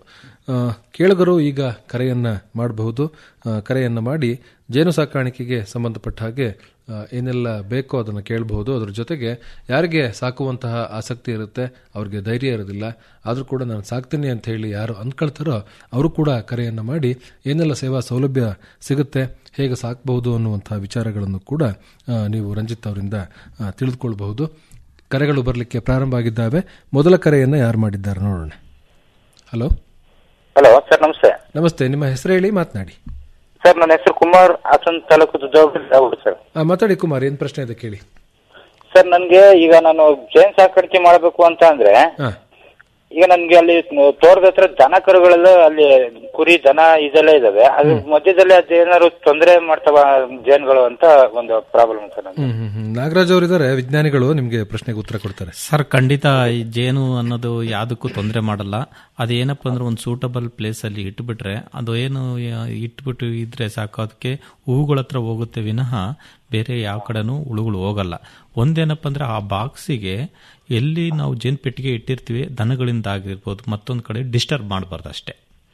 ಕೇಳುಗರು ಈಗ ಕರೆಯನ್ನ ಮಾಡಬಹುದು ಆ, ಕರೆಯನ್ನ ಮಾಡಿ ಜೇನು ಸಾಕಾಣಿಕೆಗೆ ಸಂಬಂಧಪಟ್ಟ ಹಾಗೆ ಆ, ಏನೆಲ್ಲ ಬೇಕೋ ಅದನ್ನು ಕೇಳಬಹುದು ಅದ್ರ ಜೊತೆಗೆ ಯಾರಿಗೆ ಸಾಕುವಂತಹ ಆಸಕ್ತಿ ಇರುತ್ತೆ ಅವ್ರಿಗೆ ಧೈರ್ಯ ಇರೋದಿಲ್ಲ ಆದರೂ ಕೂಡ ನಾನು ಸಾಕ್ತೀನಿ ಅಂತ ಹೇಳಿ ಯಾರು ಅಂದ್ಕೊಳ್ತಾರೋ ಅವರು ಕೂಡ ಕರೆಯನ್ನ ಮಾಡಿ ಏನೆಲ್ಲ ಸೇವಾ ಸೌಲಭ್ಯ ಸಿಗುತ್ತೆ ಹೇಗೆ ಸಾಕಬಹುದು ಅನ್ನುವಂತಹ ವಿಚಾರಗಳನ್ನು ಕೂಡ ಆ, ನೀವು ರಂಜಿತ್ ಅವರಿಂದ ಆ, ತಿಳಿದುಕೊಳ್ಬಹುದು ಕರೆಗಳು ಬರಲಿಕ್ಕೆ ಪ್ರಾರಂಭ ಆಗಿದ್ದಾವೆ ಮೊದಲ ಕರೆಯನ್ನ ಯಾರು ಮಾಡಿದ್ದಾರೆ ನೋಡೋಣ ಹಲೋ ಹಲೋ ಸರ್ ನಮಸ್ತೆ ನಮಸ್ತೆ ನಿಮ್ಮ ಹೆಸರು ಹೇಳಿ ಮಾತನಾಡಿ ಸರ್ ನನ್ನ ಹೆಸರು ಕುಮಾರ್ ಹಾಸನ್ ತಾಲೂಕು ದುರ್ಗಾಪುರ ಸರ್ ಆ, ಮಾತಾಡಿ ಕುಮಾರ್ ಏನ್ ಪ್ರಶ್ನೆ ಇದೆ ಕೇಳಿ ಸರ್ ನನ್ಗೆ ಈಗ ನಾನು ಜೇನ್ ಸಾಕಾಣಿಕೆ ಮಾಡಬೇಕು ಅಂತ ಅಂದ್ರೆ ಹಾ. ಈಗ ನನ್ಗೆ ಅಲ್ಲಿ ತೋಟದ ಹತ್ರ ದನ ಕರುಗಳೆಲ್ಲ ಅಲ್ಲಿ ಕುರಿ ದನ ಇದೆಲ್ಲ ಇದಾವೆ ಅದ್ರ ಮಧ್ಯದಲ್ಲಿ ಅದೇನಾದ್ರು ತೊಂದರೆ ಮಾಡ್ತಾವ ಜೇನ್ಗಳು ಅಂತ ಒಂದು ಪ್ರಾಬ್ಲಮ್ ಸರ್ ನನ್ಗೆ. ಹ್ಮ್ ಹ್ಮ್ ಹ್ಮ್ ನಾಗರಾಜ್ ಅವರಿದ್ದಾರೆ ವಿಜ್ಞಾನಿಗಳು ನಿಮ್ಗೆ ಪ್ರಶ್ನೆಗೆ ಉತ್ತರ ಕೊಡ್ತಾರೆ ಸರ್ ಖಂಡಿತ ಈ ಜೇನು ಅನ್ನೋದು ಯಾವುದಕ್ಕೂ ತೊಂದರೆ ಮಾಡಲ್ಲ ಅದೇನಪ್ಪ ಅಂದ್ರೆ ಒಂದು ಸೂಟಬಲ್ ಪ್ಲೇಸ್ ಅಲ್ಲಿ ಇಟ್ಬಿಟ್ರೆ ಅದು ಏನು ಯಾ- ಇಟ್ಬಿಟ್ಟು ಇದ್ರೆ ಸಾಕು ಅದಕ್ಕೆ ಹೂಗಳ ಹತ್ರ ಹೋಗುತ್ತೆ ವಿನಃ ಬೇರೆ ಯಾವ ಕಡೆನೂ ಹುಳುಗಳು ಹೋಗಲ್ಲ ಒಂದೇನಪ್ಪ ಅಂದ್ರೆ ಆ ಬಾಕ್ಸಿಗೆ ಎಲ್ಲಿ ನಾವು ಜೇನು ಪೆಟ್ಟಿಗೆ ಇಟ್ಟಿರ್ತೀವಿ ದನಗಳಿಂದ ಆಗಿರ್ಬೋದು ಮತ್ತೊಂದು ಕಡೆ ಡಿಸ್ಟರ್ಬ್ ಮಾಡಬಾರ್ದು ಅಷ್ಟೇ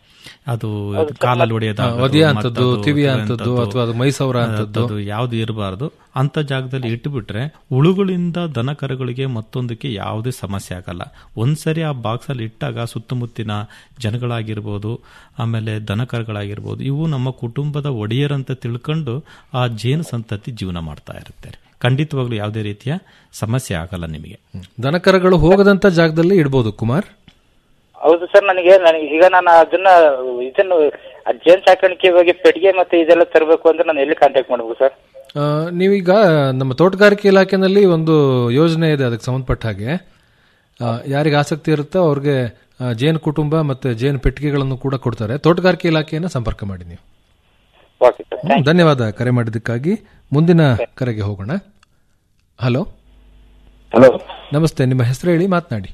ಅದು ಕಾಲಲ್ಲಿ ಹೊಡೆಯೋದು ಹಾ, ಒದೆಯ ಅಂಥದ್ದು, ತಿವಿಯ ಅಂಥದ್ದು, ಅಥವಾ ಅದು ಮೈಸೌರ ಅಂಥದ್ದು. ಯಾವ್ದು ಇರಬಾರ್ದು ಅಂತ ಜಾಗದಲ್ಲಿ ಇಟ್ಟುಬಿಟ್ರೆ ಹುಳುಗಳಿಂದ ದನ ಕರುಗಳಿಗೆ ಮತ್ತೊಂದಕ್ಕೆ ಯಾವುದೇ ಸಮಸ್ಯೆ ಆಗಲ್ಲ ಒಂದ್ಸರಿ ಆ ಬಾಕ್ಸ್ ಅಲ್ಲಿ ಇಟ್ಟಾಗ ಸುತ್ತಮುತ್ತಿನ ಜನಗಳಾಗಿರ್ಬೋದು ಆಮೇಲೆ ದನ ಕರುಗಳಾಗಿರ್ಬೋದು ಇವು ನಮ್ಮ ಕುಟುಂಬದ ಒಡೆಯರಂತ ತಿಳ್ಕೊಂಡು ಆ ಜೇನು ಸಂತತಿ ಜೀವನ ಮಾಡ್ತಾ ಇರುತ್ತಾರೆ ಖಂಡಿತವಾಗ್ಲೂ ಯಾವುದೇ ರೀತಿಯ ಸಮಸ್ಯೆ ಆಗಲ್ಲ ನಿಮಗೆ ದನಕರಗಳು ಹೋಗದಂತ ಜಾಗದಲ್ಲಿ ಇಡ್ಬೋದು ಕುಮಾರ್ ಹೌದು ಸರ್ ನನಗೆ ನನಗೆ ಈಗ ನಾನು ಅದನ್ನ ಇದನ್ನು ಆ ಜೇನ್ ಸಾಕಾಣಿಕೆ ಬಗ್ಗೆ ಪೆಟ್ಟಿಗೆ ಮತ್ತೆ ಇದೆಲ್ಲ ತರಬೇಕು ಅಂದ್ರೆ ನಾನು ಎಲ್ಲಿ ಕಾಂಟ್ಯಾಕ್ಟ್ ಮಾಡ್ಬೇಕು ಸರ್ ಆ, ನೀವೀಗ ನಮ್ಮ ತೋಟಗಾರಿಕೆ ಇಲಾಖೆನಲ್ಲಿ ಒಂದು ಯೋಜನೆ ಇದೆ ಅದಕ್ಕೆ ಸಂಬಂಧಪಟ್ಟ ಹಾಗೆ ಆ, ಯಾರಿಗೆ ಆಸಕ್ತಿ ಇರುತ್ತೋ ಅವ್ರಿಗೆ ಆ, ಜೇನು ಕುಟುಂಬ ಮತ್ತೆ ಜೇನು ಪೆಟ್ಟಿಗೆಗಳನ್ನು ಕೂಡ ಕೊಡ್ತಾರೆ ತೋಟಗಾರಿಕೆ ಇಲಾಖೆಯನ್ನು ಸಂಪರ್ಕ ಮಾಡಿ ನೀವು ಓಕೆ ಸರ್ ಹ್ಮ್, ಧನ್ಯವಾದ ಕರೆ ಮಾಡಿದ್ದಕ್ಕಾಗಿ ಮುಂದಿನ ಕರೆಗೆ ಹೋಗೋಣ ಹಲೋ ಹಲೋ ನಮಸ್ತೆ ನಿಮ್ಮ ಹೆಸರು ಹೇಳಿ ಮಾತನಾಡಿ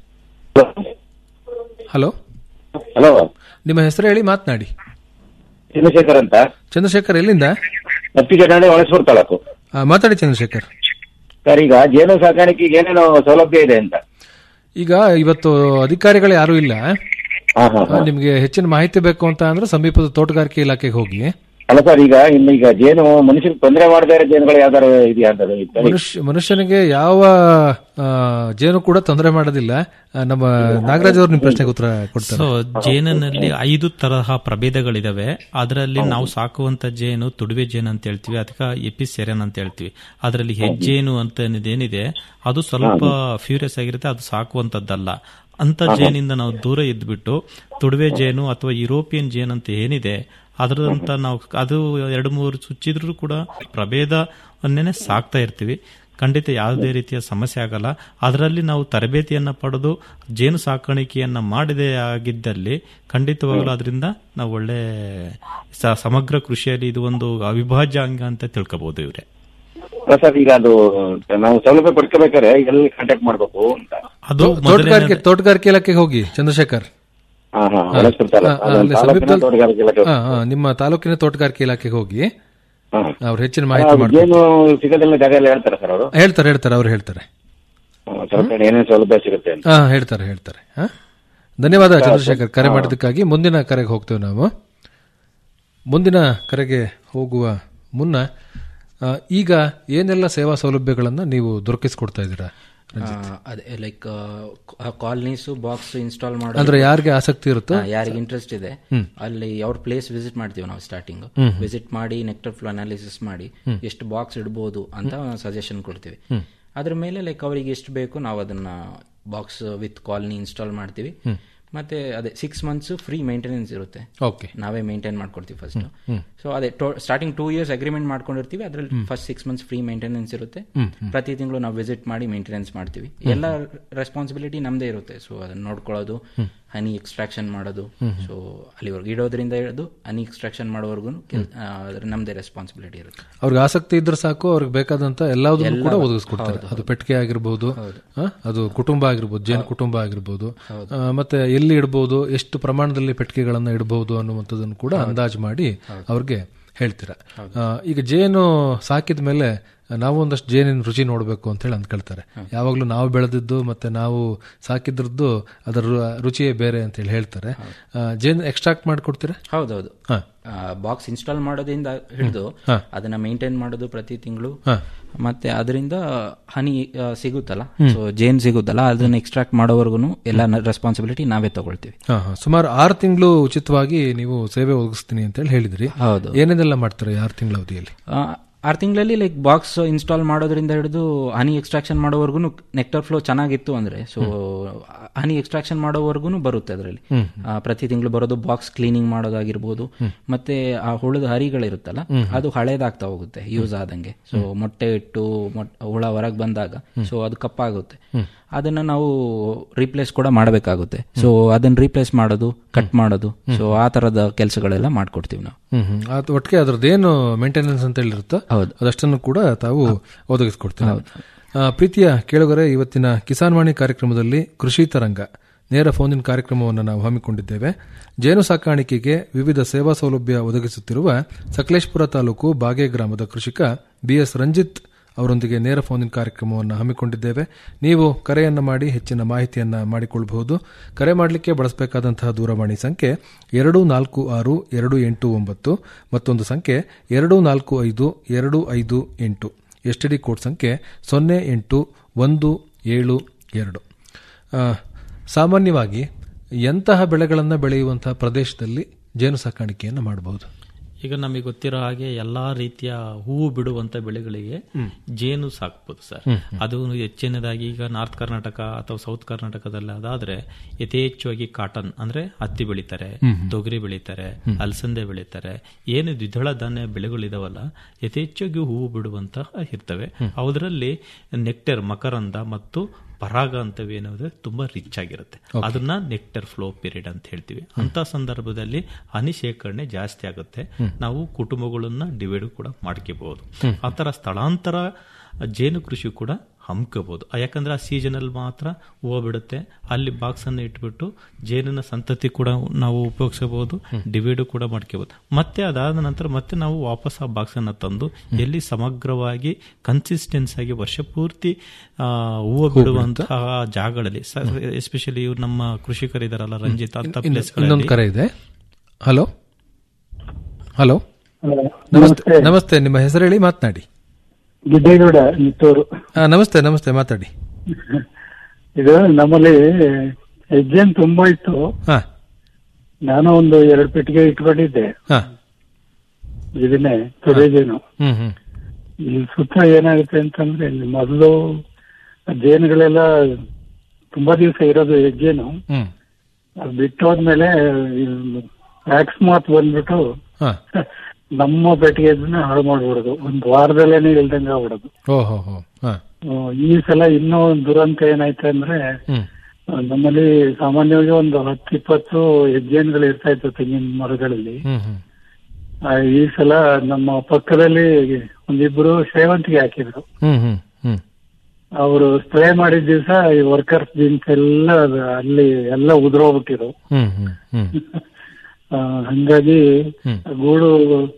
ಹಲೋ ಹಲೋ ನಿಮ್ಮ ಹೆಸರು ಹೇಳಿ ಮಾತನಾಡಿ ಚಂದ್ರಶೇಖರ್ ಅಂತ ಚಂದ್ರಶೇಖರ್ ಎಲ್ಲಿಂದ ಅತ್ತಿಗೆನಾಡೆ ಒಳಸ್ಪುರ ತಾಲೂಕು ಆ, ಮಾತಾಡಿ ಚಂದ್ರಶೇಖರ್ ಸರ್ ಈಗ ಜೇನು ಸಾಕಾಣಿಕೆಗೆ ಏನೇನು ಸೌಲಭ್ಯ ಇದೆ ಅಂತ ಈಗ ಇವತ್ತು ಅಧಿಕಾರಿಗಳು ಯಾರು ಇಲ್ಲ ಹಾ, ಹಾ, ಹಾ. ಆ, ನಿಮ್ಗೆ ಹೆಚ್ಚಿನ ಮಾಹಿತಿ ಬೇಕು ಅಂತ ಅಂದ್ರೆ ಸಮೀಪದ ತೋಟಗಾರಿಕೆ ಇಲಾಖೆಗೆ ಹೋಗಿ ಅಲ್ಲ ಸರ್ ಈಗ ಇನ್ನು ಈಗ ಜೇನು ಮನುಷ್ಯರಿಗೆ ತೊಂದರೆ ಮಾಡದೇ ಇರೋ ಜೇನುಗಳು ಯಾವ್ದಾರು ಇದೆಯಾ ಅಂತ ಅದು ಇತ್ತು. ಮನುಷ್ಯ ಮನುಷ್ಯನಿಗೆ ಯಾವ ಆ, ಜೇನು ಕೂಡ ತೊಂದರೆ ಮಾಡೋದಿಲ್ಲ ಆ, ನಮ್ಮ ನಾಗರಾಜ್ ಅವರು ನಿಮ್ ಪ್ರಶ್ನೆಗೆ ಉತ್ತರ ಕೊಡ್ತಾರೆ ಸೊ ಜೇನಿನಲ್ಲಿ ಐದು ತರಹ ಪ್ರಭೇದಗಳಿದಾವೆ ಅದರಲ್ಲಿ ನಾವು ಸಾಕುವಂತ ಜೇನು ತುಡುವೆ ಜೇನು ಅಂತ ಹೇಳ್ತೀವಿ ಅದಕ್ಕೆ ಎಪಿಸೆರನ್ ಅಂತ ಹೇಳ್ತೀವಿ ಅದರಲ್ಲಿ ಹೆಜ್ಜೇನು ಅಂತ ಏನಿದೆ ಅದು ಸ್ವಲ್ಪ ಫ್ಯೂರಿಯಸ್ ಆಗಿರುತ್ತೆ ಅದು ಸಾಕುವಂತದ್ದಲ್ಲ ಅಂತ ಜೇನಿಂದ ನಾವು ದೂರ ಇದ್ಬಿಟ್ಟು ತುಡುವೆ ಜೇನು ಅಥವಾ ಯುರೋಪಿಯನ್ ಜೇನು ಅಂತ ಏನಿದೆ ಅದರಂತ ನಾವು ಅದು ಎರಡು ಮೂರು ಚುಚ್ಚಿದ್ರು ಕೂಡ ಪ್ರಭೇದವನ್ನೇ ಸಾಕ್ತಾ ಇರ್ತೀವಿ ಖಂಡಿತ ಯಾವುದೇ ರೀತಿಯ ಸಮಸ್ಯೆ ಆಗಲ್ಲ ಅದರಲ್ಲಿ ನಾವು ತರಬೇತಿಯನ್ನ ಪಡೆದು ಜೇನು ಸಾಕಾಣಿಕೆಯನ್ನ ಮಾಡದೇ ಆಗಿದ್ದಲ್ಲಿ ಖಂಡಿತವಾಗಲೂ ಅದರಿಂದ ನಾವು ಒಳ್ಳೆ ಸ- ಸಮಗ್ರ ಕೃಷಿಯಲ್ಲಿ ಇದು ಒಂದು ಅವಿಭಾಜ್ಯ ಅಂಗ ಅಂತ ತಿಳ್ಕೋಬಹುದು ಇವ್ರೆ ಅಲ್ಲ ಸರ್ ಈಗ ಅದು ನಾವು ಸೌಲಭ್ಯ ಪಡ್ಕೋಬೇಕಾದ್ರೆ ಎಲ್ಲಿ ಕಾಂಟ್ಯಾಕ್ಟ್ ಮಾಡ್ಬೇಕು ಅಂತ ಅದು ತೋಟಗಾರಿಕೆ ತೋಟಗಾರಿಕೆ ಇಲಾಖೆಗೆ ಹೋಗಿ ಚಂದ್ರಶೇಖರ್ ಹಾ ಹಾ ಹಾ. ಒಳಸ್ಪುರ ತಾಲೂಕು ಆ, ಆ, ಅದು ಅಲ್ಲಿ ತಾಲೂಕಿನ ಸಮೀಪದಲ್ಲಿ- ತೋಟಗಾರಿಕೆ ಇಲಾಖೆ ಆ, ಆ, ನಿಮ್ಮ ತಾಲೂಕಿನ ತೋಟಗಾರಿಕೆ ಇಲಾಖೆಗೆ ಹೋಗಿ ಹಾ. ಅವ್ರು ಹೆಚ್ಚಿನ ಮಾಹಿತಿ ಆ, ಮಾಡ್ತಾರೆ ಜೇನು ಸಿಗೋದಿಲ್ಲ ಜಾಗ ಎಲ್ಲ ಹೇಳ್ತಾರೆ ಸರ್ ಅವರು ಹೇಳ್ತಾರೆ ಹೇಳ್ತಾರೆ ಅವ್ರು ಹೇಳ್ತಾರೆ ಸ್ವಲ್ಪ ಏನೇನು ಸೌಲಭ್ಯ ಸಿಗುತ್ತೆ ಅಂತ ಹಾ ಹೇಳ್ತಾರೆ ಹೇಳ್ತಾರೆ ಹಾ? ಧನ್ಯವಾದ ಚಂದ್ರಶೇಖರ್ ಕರೆ ಮಾಡಿದ್ದಕ್ಕಾಗಿ ಮುಂದಿನ ಕರೆಗೆ ಹೋಗ್ತೇವೆ ನಾವು ಮುಂದಿನ ಕರೆಗೆ ಹೋಗುವ ಮುನ್ನ ಆ, ಈಗ ಏನೆಲ್ಲ ಸೇವಾ ಸೌಲಭ್ಯಗಳನ್ನ ನೀವು ದೊರಕಿಸಿಕೊಡ್ತಾ ಇದ್ದೀರಾ ರಂಜಿತ್? ಆ, ಅದೇ ಲೈಕ್ ಕಾಲನೀಸ್ ಬಾಕ್ಸ್ ಇನ್ಸ್ಟಾಲ್ ಮಾಡೋ ಅಂದ್ರೆ ಯಾರಿಗೆ ಆಸಕ್ತಿ ಇರುತ್ತೋ? ಯಾರಿಗೆ ಇಂಟ್ರೆಸ್ಟ್ ಇದೆ ಹ್ಮ್. ಅಲ್ಲಿ ಅವ್ರ ಪ್ಲೇಸ್ ವಿಸಿಟ್ ಮಾಡ್ತೀವಿ ನಾವು ಸ್ಟಾರ್ಟಿಂಗ್ ಹ್ಮ್. ವಿಸಿಟ್ ಮಾಡಿ ನೆಕ್ಟರ್ ಫ್ಲೋ ಅನಾಲಿಸಿಸ್ ಮಾಡಿ ಹ್ಮ್. ಎಷ್ಟು ಬಾಕ್ಸ್ ಇಡ್ಬೋದು ಅಂತ ಸಜೆಷನ್ ಕೊಡ್ತೀವಿ ಹ್ಮ್. ಅದ್ರ ಮೇಲೆ ಲೈಕ್ ಅವರಿಗೆ ಎಷ್ಟು ಬೇಕು ನಾವು ಅದನ್ನ ಬಾಕ್ಸ್ ವಿತ್ ಕಾಲನಿ ಇನ್ಸ್ಟಾಲ್ ಮಾಡ್ತೀವಿ ಹ್ಮ್. ಮತ್ತೆ ಅದೇ ಸಿಕ್ಸ್ ಮಂತ್ಸ್ ಫ್ರೀ ಮೇಂಟೆನೆನ್ಸ್ ಇರುತ್ತೆ Okay. ನಾವೇ ಮೇಂಟೈನ್ ಮಾಡ್ಕೊಡ್ತೀವಿ ಫಸ್ಟ್ ಹ್ಮ್. ಹ್ಮ್. ಸೊ ಅದೇ ಸ್ಟಾರ್ಟಿಂಗ್ ಟೂ ಇಯರ್ಸ್ ಅಗ್ರಿಮೆಂಟ್ ಮಾಡ್ಕೊಂಡಿರ್ತೀವಿ ಅದ್ರಲ್ಲಿ first six months free maintenance ಇರುತ್ತೆ ಹ್ಮ್, ಹ್ಮ್. ಪ್ರತಿ ತಿಂಗಳು ನಾವು ವಿಸಿಟ್ ಮಾಡಿ ಮೇಂಟೆನೆನ್ಸ್ ಮಾಡ್ತೀವಿ ಎಲ್ಲ ರೆಸ್ಪಾನ್ಸಿಬಿಲಿಟಿ ನಮ್ದೇ ಇರುತ್ತೆ ಸೊ ಅದನ್ನ ನೋಡ್ಕೊಳ್ಳೋದು ಹನಿ ಎಕ್ಸ್ಟ್ರಾಕ್ಷನ್ ಮಾಡೋದು ಹ್ಮ್. ಸೊ ಅಲ್ಲಿವರೆಗೂ ಇಡೋದ್ರಿಂದ ಹಿಡಿದು ಹನಿ ಎಕ್ಸ್ಟ್ರಾಕ್ಷನ್ ಮಾಡೋವರೆಗೂ ನಮ್ದೇ ರೆಸ್ಪಾನ್ಸಿಬಿಲಿಟಿ ಇರುತ್ತೆ ಅವ್ರಿಗೆ ಆಸಕ್ತಿ ಇದ್ರೆ ಸಾಕು ಅವ್ರಿಗೆ ಬೇಕಾದಂತ ಎಲ್ಲದನ್ನು ಎಲ್ಲ ಕೂಡ ಒದಗಿಸ್ಕೊಡ್ತಾರೆ ಹೌದು, ಅದು ಪೆಟ್ಟಿಗೆ ಆಗಿರ್ಬೋದು ಆ, ಅದು ಕುಟುಂಬ ಆಗಿರ್ಬೋದು ಜೇನು ಕುಟುಂಬ ಆಗಿರ್ಬೋದು ಹೌದು. ಆ, ಮತ್ತೆ ಎಲ್ಲಿ ಇಡಬಹುದು ಎಷ್ಟು ಪ್ರಮಾಣದಲ್ಲಿ ಪೆಟ್ಟಿಗೆಗಳನ್ನ ಇಡಬಹುದು ಅನ್ನುವಂಥದ್ದನ್ನು ಕೂಡ ಅಂದಾಜು ಮಾಡಿ ಅವ್ರಿಗೆ ಹೇಳ್ತೀರಾ ಆ, ಈಗ ಜೇನು ಸಾಕಿದ ಮೇಲೆ ನಾವು ಒಂದಷ್ಟು ಜೇನಿನ ರುಚಿ ನೋಡಬೇಕು ಅಂತ ಹೇಳಿ ಅಂದ್ಕೊಳ್ತಾರೆ ಯಾವಾಗಲೂ ನಾವು ಬೆಳೆದಿದ್ದು ಮತ್ತೆ ನಾವು ಸಾಕಿದ್ರದ್ದು ಅದರ ರು- ರುಚಿಯೇ ಬೇರೆ ಅಂತ ಹೇಳಿ ಹೇಳ್ತಾರೆ ಆ, ಜೇನು ಎಕ್ಸ್ಟ್ರಾಕ್ಟ್ ಮಾಡಿಕೊಡ್ತೀರಾ ಹೌದೌದು ಹಾ. ಬಾಕ್ಸ್ ಇನ್ಸ್ಟಾಲ್ ಮಾಡೋದ್ರಿಂದ ಹಿಡಿದು ಹಾ. ಅದನ್ನ ಮೇಂಟೈನ್ ಮಾಡೋದು ಪ್ರತಿ ತಿಂಗಳು ಹಾ. ಮತ್ತೆ ಅದರಿಂದ ಹನಿ ಆ, ಸಿಗುತ್ತಲ್ಲ ಹ್ಮ್. ಸೊ ಜೇನ್ ಸಿಗುತ್ತಲ್ಲ ಅದನ್ನ ಎಕ್ಸ್ಟ್ರಾಕ್ಟ್ ಮಾಡೋವರೆಗೂ ಎಲ್ಲ ರೆಸ್ಪಾನ್ಸಿಬಿಲಿಟಿ ನಾವೇ ತಗೊಳ್ತೀವಿ ಹಾ, ಹಾ. ಸುಮಾರು ಆರು ತಿಂಗಳು ಉಚಿತವಾಗಿ ನೀವು ಸೇವೆ ಒದಗಿಸ್ತೀನಿ ಅಂತ ಹೇಳಿ ಹೇಳಿದ್ರಿ ಹೌದು. ಏನೇನೆಲ್ಲ ಮಾಡ್ತಾರೆ ಆರು ತಿಂಗಳ ಅವಧಿಯಲ್ಲಿ ಆ, ಆರು ತಿಂಗಳಲ್ಲಿ ಲೈಕ್ ಬಾಕ್ಸ್ ಇನ್ಸ್ಟಾಲ್ ಮಾಡೋದ್ರಿಂದ ಹಿಡಿದು ಹನಿ ಎಕ್ಸ್ಟ್ರಾಕ್ಷನ್ ಮಾಡೋವರೆಗೂ ನೆಕ್ಟರ್ ಫ್ಲೋ ಚೆನ್ನಾಗಿತ್ತು ಅಂದ್ರೆ ಸೊ ಹನಿ ಎಕ್ಸ್ಟ್ರಾಕ್ಷನ್ ಮಾಡೋವರೆಗೂ ಬರುತ್ತೆ ಅದರಲ್ಲಿ ಹ್ಮ್. ಪ್ರತಿ ತಿಂಗಳು ಬರೋದು ಬಾಕ್ಸ್ ಕ್ಲೀನಿಂಗ್ ಮಾಡೋದಾಗಿರ್ಬೋದು ಮತ್ತೆ ಆ ಹುಳದ ಹರಿಗಳಿರುತ್ತಲ್ಲ ಹ್ಮ್. ಅದು ಹಳೇದಾಗ್ತಾ ಹೋಗುತ್ತೆ ಯೂಸ್ ಆದಂಗೆ ಸೊ ಮೊಟ್ಟೆ ಇಟ್ಟು ಮೊಟ್- ಹುಳ ಹೊರಗೆ ಬಂದಾಗ ಸೊ ಅದು ಕಪ್ಪಾಗುತ್ತೆ ಹ್ಮ್. ಅದನ್ನ ನಾವು ರೀಪ್ಲೇಸ್ ಕೂಡ ಮಾಡಬೇಕಾಗುತ್ತೆ ಸೊ ಅದನ್ನ ರೀಪ್ಲೇಸ್ ಮಾಡೋದು ಕಟ್ ಮಾಡೋದು ಸೊ ಆ ತರದ ಕೆಲಸಗಳೆಲ್ಲ ಮಾಡ್ಕೊಡ್ತೀವಿ ನಾವು ಹ್ಮ್ ಹ್ಮ್ ಅದು ಒಟ್ಟಿಗೆ ಅದ್ರದ್ದೇನು ಮೇಂಟೆನೆನ್ಸ್ ಅಂತ ಹೇಳಿರುತ್ತೋ ಅದಷ್ಟನ್ನು ಕೂಡ ತಾವು ಒದಗಿಸ್ಕೊಡ್ತೀರಾ ಆ, ಪ್ರೀತಿಯ ಕೇಳುಗರೆ ಇವತ್ತಿನ ಕಿಸಾನ್ ವಾಣಿ ಕಾರ್ಯಕ್ರಮದಲ್ಲಿ ಕೃಷಿ ತರಂಗ ನೇರ ಫೋನಿನ ಕಾರ್ಯಕ್ರಮವನ್ನು ನಾವು ಹಮ್ಮಿಕೊಂಡಿದ್ದೇವೆ ಜೇನು ಸಾಕಾಣಿಕೆಗೆ ವಿವಿಧ ಸೇವಾ ಸೌಲಭ್ಯ ಒದಗಿಸುತ್ತಿರುವ ಸಕಲೇಶ್ಪುರ ತಾಲೂಕು ಬಾಗೆ ಗ್ರಾಮದ ಕೃಷಿಕ ಬಿಎಸ್ ರಂಜಿತ್ ಅವರೊಂದಿಗೆ ನೇರ ಫೋನಿನ ಕಾರ್ಯಕ್ರಮವನ್ನು ಹಮ್ಮಿಕೊಂಡಿದ್ದೇವೆ ನೀವು ಕರೆಯನ್ನು ಮಾಡಿ ಹೆಚ್ಚಿನ ಮಾಹಿತಿಯನ್ನು ಮಾಡಿಕೊಳ್ಳಬಹುದು ಕರೆ ಮಾಡಲಿಕ್ಕೆ ಬಳಸಬೇಕಾದಂತಹ ದೂರವಾಣಿ ಸಂಖ್ಯೆ ಎರಡು ನಾಲ್ಕು ಆರು ಎರಡು ಎಂಟು ಒಂಬತ್ತು ಮತ್ತೊಂದು ಸಂಖ್ಯೆ ಎರಡು ನಾಲ್ಕು ಐದು ಎರಡು ಐದು ಎಂಟು ಎಸ್ ಡಿ ಕೋಡ್ ಸಂಖ್ಯೆ ಸೊನ್ನೆ ಎಂಟು ಒಂದು ಏಳು ಎರಡು ಆ, ಸಾಮಾನ್ಯವಾಗಿ ಎಂತಹ ಬೆಳೆಗಳನ್ನು ಬೆಳೆಯುವಂತಹ ಪ್ರದೇಶದಲ್ಲಿ ಜೇನು ಸಾಕಾಣಿಕೆಯನ್ನು ಮಾಡಬಹುದು ಈಗ ನಮಗೆ ಗೊತ್ತಿರೋ ಹಾಗೆ ಎಲ್ಲಾ ರೀತಿಯ ಹೂವು ಬಿಡುವಂತ ಬೆಳೆಗಳಿಗೆ ಹ್ಮ್. ಜೇನು ಸಾಕ್ಬೋದು ಸರ್ ಹ್ಮ್. ಅದು ಹೆಚ್ಚಿನದಾಗಿ ಈಗ ನಾರ್ತ್ ಕರ್ನಾಟಕ ಅಥವಾ ಸೌತ್ ಕರ್ನಾಟಕದಲ್ಲಿ ಅದಾದ್ರೆ ಯಥೇಚ್ಛವಾಗಿ ಕಾಟನ್ ಅಂದ್ರೆ ಹತ್ತಿ ಬೆಳಿತಾರೆ ಹ್ಮ್. ತೊಗರಿ ಬೆಳಿತಾರೆ ಹ್ಮ್. ಅಲಸಂದೆ ಬೆಳಿತಾರೆ ಏನು ದ್ವಿದಳ ಧಾನ್ಯ ಬೆಳೆಗಳಿದಾವಲ್ಲ ಯಥೇಚ್ಛವಾಗಿ ಹೂವು ಬಿಡುವಂತಹ ಇರ್ತವೆ ಹ್ಮ್. ಅದರಲ್ಲಿ ನೆಕ್ಟರ್ ಮಕರಂದ ಮತ್ತು ಪರಾಗ ಅಂತವೇನಂದ್ರೆ ತುಂಬಾ ರಿಚ್ ಆಗಿರುತ್ತೆ Okay. ಅದನ್ನ ನೆಕ್ಟರ್ ಫ್ಲೋ ಪೀರಿಯಡ್ ಅಂತ ಹೇಳ್ತೀವಿ ಅಂತ ಸಂದರ್ಭದಲ್ಲಿ ಹನಿ ಶೇಖರಣೆ ಜಾಸ್ತಿ ಆಗುತ್ತೆ ಹ್ಮ್. ನಾವು ಕುಟುಂಬಗಳನ್ನ ಡಿವೈಡ್ ಕೂಡ ಮಾಡ್ಕೋಬಹುದು ಹ್ಮ್. ಆ ತರ ಸ್ಥಳಾಂತರ ಜೇನು ಕೃಷಿ ಕೂಡ ಹಮ್ಕೋಬಹುದು ಯಾಕಂದ್ರೆ ಆ ಸೀಸನಲ್ ಮಾತ್ರ ಹೂವು ಬಿಡುತ್ತೆ ಅಲ್ಲಿ ಬಾಕ್ಸ್ ಅನ್ನು ಇಟ್ಬಿಟ್ಟು ಜೇನಿನ ಸಂತತಿ ಕೂಡ ನಾವು ಉಪಯೋಗಿಸಬಹುದು ಡಿವೈಡ್ ಕೂಡ ಮಾಡ್ಕೋಬಹುದು ಮತ್ತೆ ಅದಾದ ನಂತರ ಮತ್ತೆ ನಾವು ವಾಪಸ್ ಆ ಬಾಕ್ಸ್ ಅನ್ನ ತಂದು ಎಲ್ಲಿ ಸಮಗ್ರವಾಗಿ ಕನ್ಸಿಸ್ಟೆನ್ಸ್ ಆಗಿ ವರ್ಷ ಪೂರ್ತಿ ಆ, ಹೂವು ಬಿಡುವಂತಹ ಜಾಗಗಳಲ್ಲಿ ಎಸ್ಪೆಷಲಿ ಇವ್ರು ನಮ್ಮ ಕೃಷಿಕರಿದಾರಲ್ಲ ರಂಜಿತ್ ಅಂತ ಇನ್ನು- ಪ್ಲೇಸ್ಗಳಲ್ಲಿ ಇನ್ನೊಂದು ಕರೆ ಇದೆ ಹಲೋ ಹಲೋ ಹಲೋ. ನಮಸ್ತೆ ನಮಸ್ತೆ ನಿಮ್ಮ ಹೆಸರು ಹೇಳಿ ಮಾತನಾಡಿ ಗಿಡ್ಡೇಗೌಡ ನಿಟ್ಟೂರು ಆ, ನಮಸ್ತೆ ನಮಸ್ತೆ ಮಾತಾಡಿ ಇದು ನಮ್ಮಲ್ಲಿ ಹೆಜ್ಜೆನ್ ತುಂಬಾ ಇತ್ತು ಹಾ ನಾನು ಒಂದು ಎರಡು ಪೆಟ್ಟಿಗೆ ಇಟ್ಕೊಂಡಿದ್ದೆ ಹಾ ಇದನ್ನೇ ತೊರೆಜೇನು ಹ್ಮ್ ಹ್ಮ್ ಇಲ್ಲಿ ಸುತ್ತ ಏನಾಗುತ್ತೆ ಅಂತಂದ್ರೆ ಇಲ್ಲಿ ಮೊದಲು ಜೇನುಗಳೆಲ್ಲ ತುಂಬಾ ದಿವಸ ಇರೋದು ಹೆಜ್ಜೆನು ಹ್ಮ್ ಅದು ಬಿಟ್ಟು ಹೋದ್ಮೇಲೆ ವ್ಯಾಕ್ಸ್ ಮಾತ್ ಬಂದ್ಬಿಟ್ಟು ಹಾ ನಮ್ಮ ಪೆಟ್ಟಿಗೆದನ್ನ ಹಾಳು ಮಾಡ್ಬಿಡೋದು ಒಂದು ವಾರದಲ್ಲೇನೆ ಇಲ್ದಂಗ ಆಗ್ಬಿಡೋದು ಓ ಹೋ ಹೋ ಹಾ ಹ್ಮ್, ಈ ಸಲ ಇನ್ನೂ ಒಂದು ದುರಂತ ಏನಾಯ್ತು ಅಂದ್ರೆ ಹ್ಮ್ ಆ, ನಮ್ಮಲ್ಲಿ ಸಾಮಾನ್ಯವಾಗಿ ಒಂದು ಹತ್ತು ಇಪ್ಪತ್ತು ಹೆಜ್ಜೆನ್ಗಳು ಇರ್ತಾ ಇತ್ತು ತೆಂಗಿನ ಮರಗಳಲ್ಲಿ ಹ್ಮ್ ಹ್ಮ್ ಆ, ಈ ಸಲ ನಮ್ಮ ಪಕ್ಕದಲ್ಲಿ ಒಂದಿಬ್ರು ಸೇವಂತಿಗೆ ಹಾಕಿದ್ರು ಹ್ಮ್ ಹ್ಮ್ ಹ್ಮ್ ಅವರು ಸ್ಪ್ರೇ ಮಾಡಿದ ದಿವಸ ಈ ವರ್ಕರ್ಸ್ ಜೀನ್ಸ್ ಎಲ್ಲ ಅದು ಅಲ್ಲಿ ಎಲ್ಲ ಉದುರೋಗ್ಬಿಟ್ಟಿರು ಹ್ಮ್ ಹ್ಮ್ ಹ್ಮ್ ಆ, ಹಂಗಾಗಿ ಹ್ಮ್. ಗೂಡು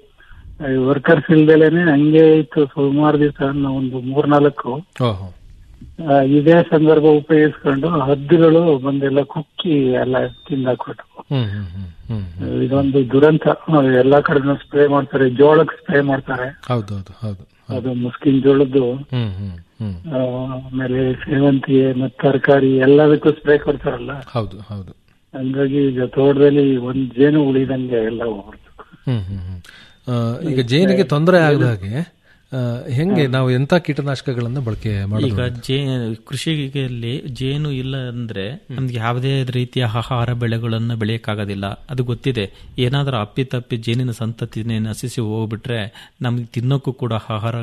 ವರ್ಕರ್ಸ್ ಇಲ್ದಲೇನೆ ಹಂಗೆ ಇತ್ತು ಸುಮಾರು ದಿವಸ ಒಂದು ಮೂರ್ನಾಲ್ಕು ಓಹೋ ಆ, ಇದೇ ಸಂದರ್ಭ ಉಪಯೋಗಿಸ್ಕೊಂಡು ಹದ್ದುಗಳು ಬಂದೆಲ್ಲ ಕುಕ್ಕಿ ಎಲ್ಲ ತಿಂದಾಕ್ಬಿಟ್ಟು ಹ್ಮ್ ಹ್ಮ್ ಹ್ಮ್ ಹ್ಮ್ ಹ್ಮ್ ಇದೊಂದು ದುರಂತ ಆ, ಎಲ್ಲಾ ಕಡೆನೂ ಸ್ಪ್ರೇ ಮಾಡ್ತಾರೆ ಜೋಳಕ್ಕೆ ಸ್ಪ್ರೇ ಮಾಡ್ತಾರೆ ಹೌದು ಹೌದು ಹೌದು ಅದು ಮುಸ್ಕಿನ್ ಜೋಳದ್ದು ಹ್ಮ್ ಹ್ಮ್ ಹ್ಮ್ ಆ, ಆಮೇಲೆ ಸೇವಂತಿಗೆ ಮತ್ತೆ ತರಕಾರಿ ಎಲ್ಲದಕ್ಕೂ ಸ್ಪ್ರೇ ಕೊಡ್ತಾರಲ್ಲ ಹೌದು ಹೌದು ಹಂಗಾಗಿ ಈಗ ತೋಟದಲ್ಲಿ ಒಂದ್ ಜೇನು ಉಳಿದಂಗೆ ಎಲ್ಲ ಹೋಗ್ಬಿಡ್ತು ಹ್ಮ್ ಹ್ಮ್ ಹ್ಮ್ ಆ, ಈಗ ಜೇನಿಗೆ ತೊಂದರೆ ಆಗದ ಹಾಗೆ ಆ, ಹೆಂಗೆ ನಾವು ಎಂತ ಕೀಟನಾಶಕಗಳನ್ನ ಬಳಕೆ ಮಾಡೋದು ಈಗ ಜೇ ಕೃಷಿಯಲ್ಲಿ ಜೇನು ಇಲ್ಲ ಅಂದ್ರೆ ನಮ್ಗೆ ಯಾವುದೇ ರೀತಿಯ ಆಹಾರ ಬೆಳೆಗಳನ್ನ ಬೆಳೆಯಕ್ಕಾಗೋದಿಲ್ಲ ಅದು ಗೊತ್ತಿದೆ ಏನಾದ್ರೂ ಅಪ್ಪಿ ತಪ್ಪಿ ಜೇನಿನ ಸಂತತಿನೇ ನಶಿಸಿ ಹೋಗ್ಬಿಟ್ರೆ ನಮ್ಗೆ ತಿನ್ನೋಕ್ಕೂ ಕೂಡ ಆಹಾರ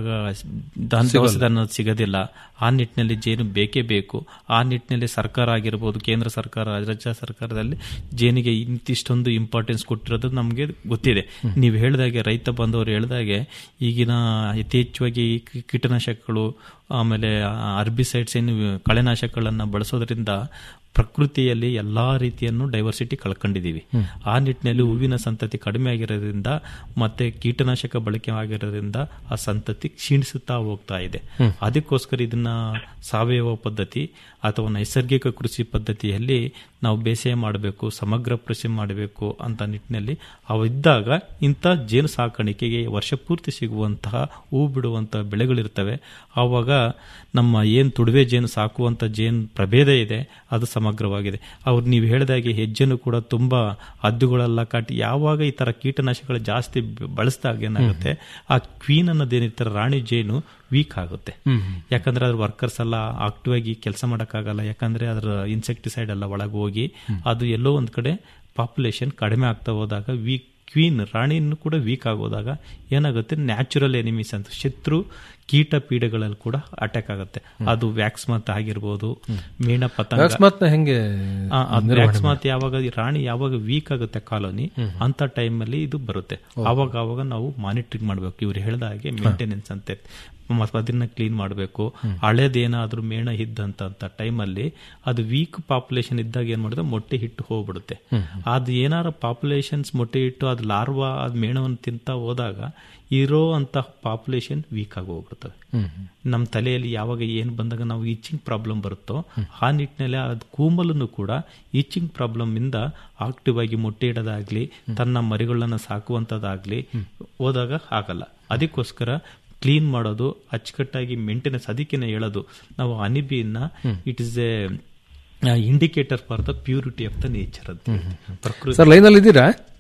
ದಾನ್- ದವಸ ಧಾನ್ಯ ಸಿಗೋದಿಲ್ಲ ಆ ನಿಟ್ಟಿನಲ್ಲಿ ಜೇನು ಬೇಕೇ ಬೇಕು ಆ ನಿಟ್ಟಿನಲ್ಲಿ ಸರ್ಕಾರ ಆಗಿರ್ಬೋದು ಕೇಂದ್ರ ಸರ್ಕಾರ ರಾಜ್ಯ ಸರ್ಕಾರದಲ್ಲಿ ಜೇನಿಗೆ ಇಂತಿಷ್ಟೊಂದು ಇಂಪಾರ್ಟೆನ್ಸ್ ಕೊಟ್ಟಿರೋದು ನಮಗೆ ಗೊತ್ತಿದೆ ನೀವು ಹೇಳಿದಾಗೆ ರೈತ ಬಂದವರು ಹೇಳಿದಾಗೆ ಈಗಿನ ಯಥೇಚ್ಛವಾಗಿ ಕೀ- ಕೀಟನಾಶಕಗಳು ಆಮೇಲೆ ಅರ್ಬಿಸೈಡ್ಸ್ ಏನು ಕಳೆನಾಶಕಗಳನ್ನ ಬಳಸೋದ್ರಿಂದ ಪ್ರಕೃತಿಯಲ್ಲಿ ಎಲ್ಲಾ ರೀತಿಯನ್ನು ಡೈವರ್ಸಿಟಿ ಕಳ್ಕೊಂಡಿದೀವಿ ಹ್ಮ್. ಆ ನಿಟ್ಟಿನಲ್ಲಿ ಹೂವಿನ ಸಂತತಿ ಕಡಿಮೆ ಆಗಿರೋದ್ರಿಂದ ಮತ್ತೆ ಕೀಟನಾಶಕ ಬಳಕೆ ಆಗಿರೋದ್ರಿಂದ ಆ ಸಂತತಿ ಕ್ಷೀಣಿಸುತ್ತಾ ಹೋಗ್ತಾ ಇದೆ ಹ್ಮ್. ಅದಕ್ಕೋಸ್ಕರ ಇದನ್ನ ಸಾವಯವ ಪದ್ಧತಿ ಅಥವಾ ನೈಸರ್ಗಿಕ ಕೃಷಿ ಪದ್ಧತಿಯಲ್ಲಿ ನಾವು ಬೇಸಾಯ ಮಾಡಬೇಕು ಸಮಗ್ರ ಕೃಷಿ ಮಾಡಬೇಕು ಅಂತ ನಿಟ್ಟಿನಲ್ಲಿ ಅವು ಇದ್ದಾಗ ಇಂಥ ಜೇನು ಸಾಕಾಣಿಕೆಗೆ ವರ್ಷ ಪೂರ್ತಿ ಸಿಗುವಂತಹ ಹೂ ಬಿಡುವಂತಹ ಬೆಳೆಗಳಿರ್ತವೆ ಆವಾಗ ನಮ್ಮ ಏನು ತುಡುವೆ ಜೇನು ಸಾಕುವಂತ ಜೇನು ಪ್ರಭೇದ ಇದೆ ಅದು ಸಮಗ್ರವಾಗಿದೆ ಅವ್ರು ನೀವು ಹೇಳಿದಾಗೆ ಹೆಜ್ಜೆನು ಕೂಡ ತುಂಬಾ ಹದ್ದುಗಳೆಲ್ಲ ಕಾಟಿ ಯಾವಾಗ ಈ ತರ ಕೀಟನಾಶಕಗಳು ಜಾಸ್ತಿ ಬ- ಬಳಸಿದಾಗ ಏನಾಗುತ್ತೆ ಆ ಕ್ವೀನ್ ಅನ್ನೋದೇನಿರ್ತಾರೆ ರಾಣಿ ಜೇನು ವೀಕ್ ಆಗುತ್ತೆ ಹ್ಮ್. ಯಾಕಂದ್ರೆ ಅದ್ರ ವರ್ಕರ್ಸ್ ಎಲ್ಲ ಆಕ್ಟಿವ್ ಆಗಿ ಕೆಲಸ ಮಾಡೋಕ್ಕಾಗಲ್ಲ ಯಾಕಂದ್ರೆ ಅದ್ರ ಇನ್ಸೆಕ್ಟಿಸೈಡ್ ಎಲ್ಲ ಒಳಗೆ ಹೋಗಿ ಅದು ಎಲ್ಲೋ ಒಂದ್ ಕಡೆ ಪಾಪ್ಯುಲೇಷನ್ ಕಡಿಮೆ ಆಗ್ತಾ ಹೋದಾಗ ವೀಕ್ ಕ್ವೀನ್ ರಾಣಿನೂ ಕೂಡ ವೀಕ್ ಆಗೋದಾಗ ಏನಾಗುತ್ತೆ ನ್ಯಾಚುರಲ್ ಎನಿಮೀಸ್ ಅಂತ ಶತ್ರು ಕೀಟ ಪೀಡೆಗಳಲ್ಲಿ ಕೂಡ ಅಟ್ಯಾಕ್ ಆಗುತ್ತೆ ಅದು ವ್ಯಾಕ್ಸ್ಮತ್ ಆಗಿರ್ಬೋದು ಮೀನ ಪತಂಗ ಅಕಸ್ಮಾತ್ನ ಹೆಂಗೆ ಆ, ಆ ನಿರ್ವಹಣೆ ವ್ಯಾಕ್ಸ್ಮತ್ ಯಾವಾಗ ಈ ರಾಣಿ ಯಾವಾಗ ವೀಕ್ ಆಗುತ್ತೆ ಕಾಲೋನಿ ಅಂತ ಟೈಮಲ್ಲಿ ಇದು ಬರುತ್ತೆ ಅವಾಗ ಅವಾಗ ನಾವು ಮಾನಿಟರಿಂಗ್ ಮಾಡಬೇಕು ಇವ್ರು ಹೇಳ್ದ ಹಾಗೆ ಮೇಂಟೆನೆನ್ಸ್ ಅಂತ ಮತ್ತೆ ಅದನ್ನ ಕ್ಲೀನ್ ಮಾಡಬೇಕು ಹಳೇದೇನಾದ್ರೂ ಮೇಣ ಇದ್ದಂತ ಅಂತ ಟೈಮಲ್ಲಿ ಅದು ವೀಕ್ ಪಾಪ್ಯುಲೇಷನ್ ಇದ್ದಾಗ ಏನ್ ಮಾಡುತ್ತೆ ಮೊಟ್ಟೆ ಹಿಟ್ಟು ಹೋಗ್ಬಿಡುತ್ತೆ ಅದು ಏನಾರ ಪಾಪ್ಯುಲೇಷನ್ಸ್ ಮೊಟ್ಟೆ ಇಟ್ಟು ಅದು ಲಾರ್ವಾ ಅದು ಮೇಣವನ್ನು ತಿಂತ ಹೋದಾಗ ಇರೋ ಅಂತ ಪಾಪ್ಯುಲೇಷನ್ ವೀಕ್ ಆಗಿ ಹೋಗ್ಬಿಡ್ತವೆ ನಮ್ಮ ತಲೆಯಲ್ಲಿ ಯಾವಾಗ ಏನು ಬಂದಾಗ ನಾವು ಈಚಿಂಗ್ ಪ್ರಾಬ್ಲಮ್ ಬರುತ್ತೋ ಆ ನಿಟ್ಟಿನಲ್ಲಿ ಅದು ಕೂಮಲನ್ನು ಕೂಡ ಈಚಿಂಗ್ ಪ್ರಾಬ್ಲಮ್ ಇಂದ ಆಕ್ಟಿವ್ ಆಗಿ ಮೊಟ್ಟೆ ಇಡೋದಾಗ್ಲಿ ತನ್ನ ಮರಿಗಳನ್ನ ಸಾಕುವಂತದ್ದಾಗ್ಲಿ ಹೋದಾಗ ಆಗಲ್ಲ ಅದಕ್ಕೋಸ್ಕರ ಕ್ಲೀನ್ ಮಾಡೋದು ಅಚ್ಚುಕಟ್ಟಾಗಿ ಮೇಂಟೆನೆನ್ಸ್ ಅದಕ್ಕೇನೆ ಹೇಳೋದು ನಾವು ಅನಿಬಿಯನ್ನ it is a indicator for the purity of the nature ಅಂತ ಪ್ರಕೃತಿ ಸರ್ ಲೈನಲ್ಲಿ ಇದ್ದೀರಾ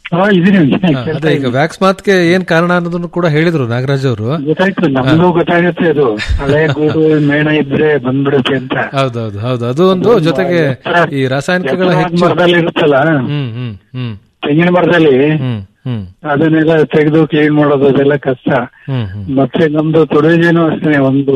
ಹಾ ಇದೀನಿ ಹಾ, ಅದೇ ಈಗ ವ್ಯಾಕ್ಸ್ ಮಾತ್ಗೆ ಏನ್ ಕಾರಣ ಅನ್ನೋದನ್ನು ಕೂಡ ಹೇಳಿದ್ರು ನಾಗರಾಜ್ ಅವರು ಗೊತ್ತಾಯ್ತು ನಮ್ದು ಗೊತ್ತಾಗುತ್ತೆ ಅದು ಹಳೆ ಗೂಡು ಮೇಣ ಇದ್ರೆ ಬಂದ್ಬಿಡುತ್ತೆ ಅಂತ ಹೌದೌದು ಹೌದು ಅದು ಒಂದು ಜೊತೆಗೆ ಈ ರಾಸಾಯನಿಕಗಳ ಎತ್ತರ ಹೆಚ್ಚು ಮರದಲ್ಲಿ ಇರುತ್ತಲ್ಲ ಹ್ಮ್ ಹ್ಮ್ ಹ್ಮ್ ತೆಂಗಿನ ಮರದಲ್ಲಿ ಹ್ಮ್ ಹ್ಮ್ ಅದನ್ನೆಲ್ಲ ತೆಗೆದು ಕ್ಲೀನ್ ಮಾಡೋದು ಅದೆಲ್ಲ ಕಷ್ಟ ಹ್ಮ್ ಹ್ಮ್ ಮತ್ತೆ ನಮ್ದು ತೊಡೆಜೇನು ಅಷ್ಟೇ ಒಂದು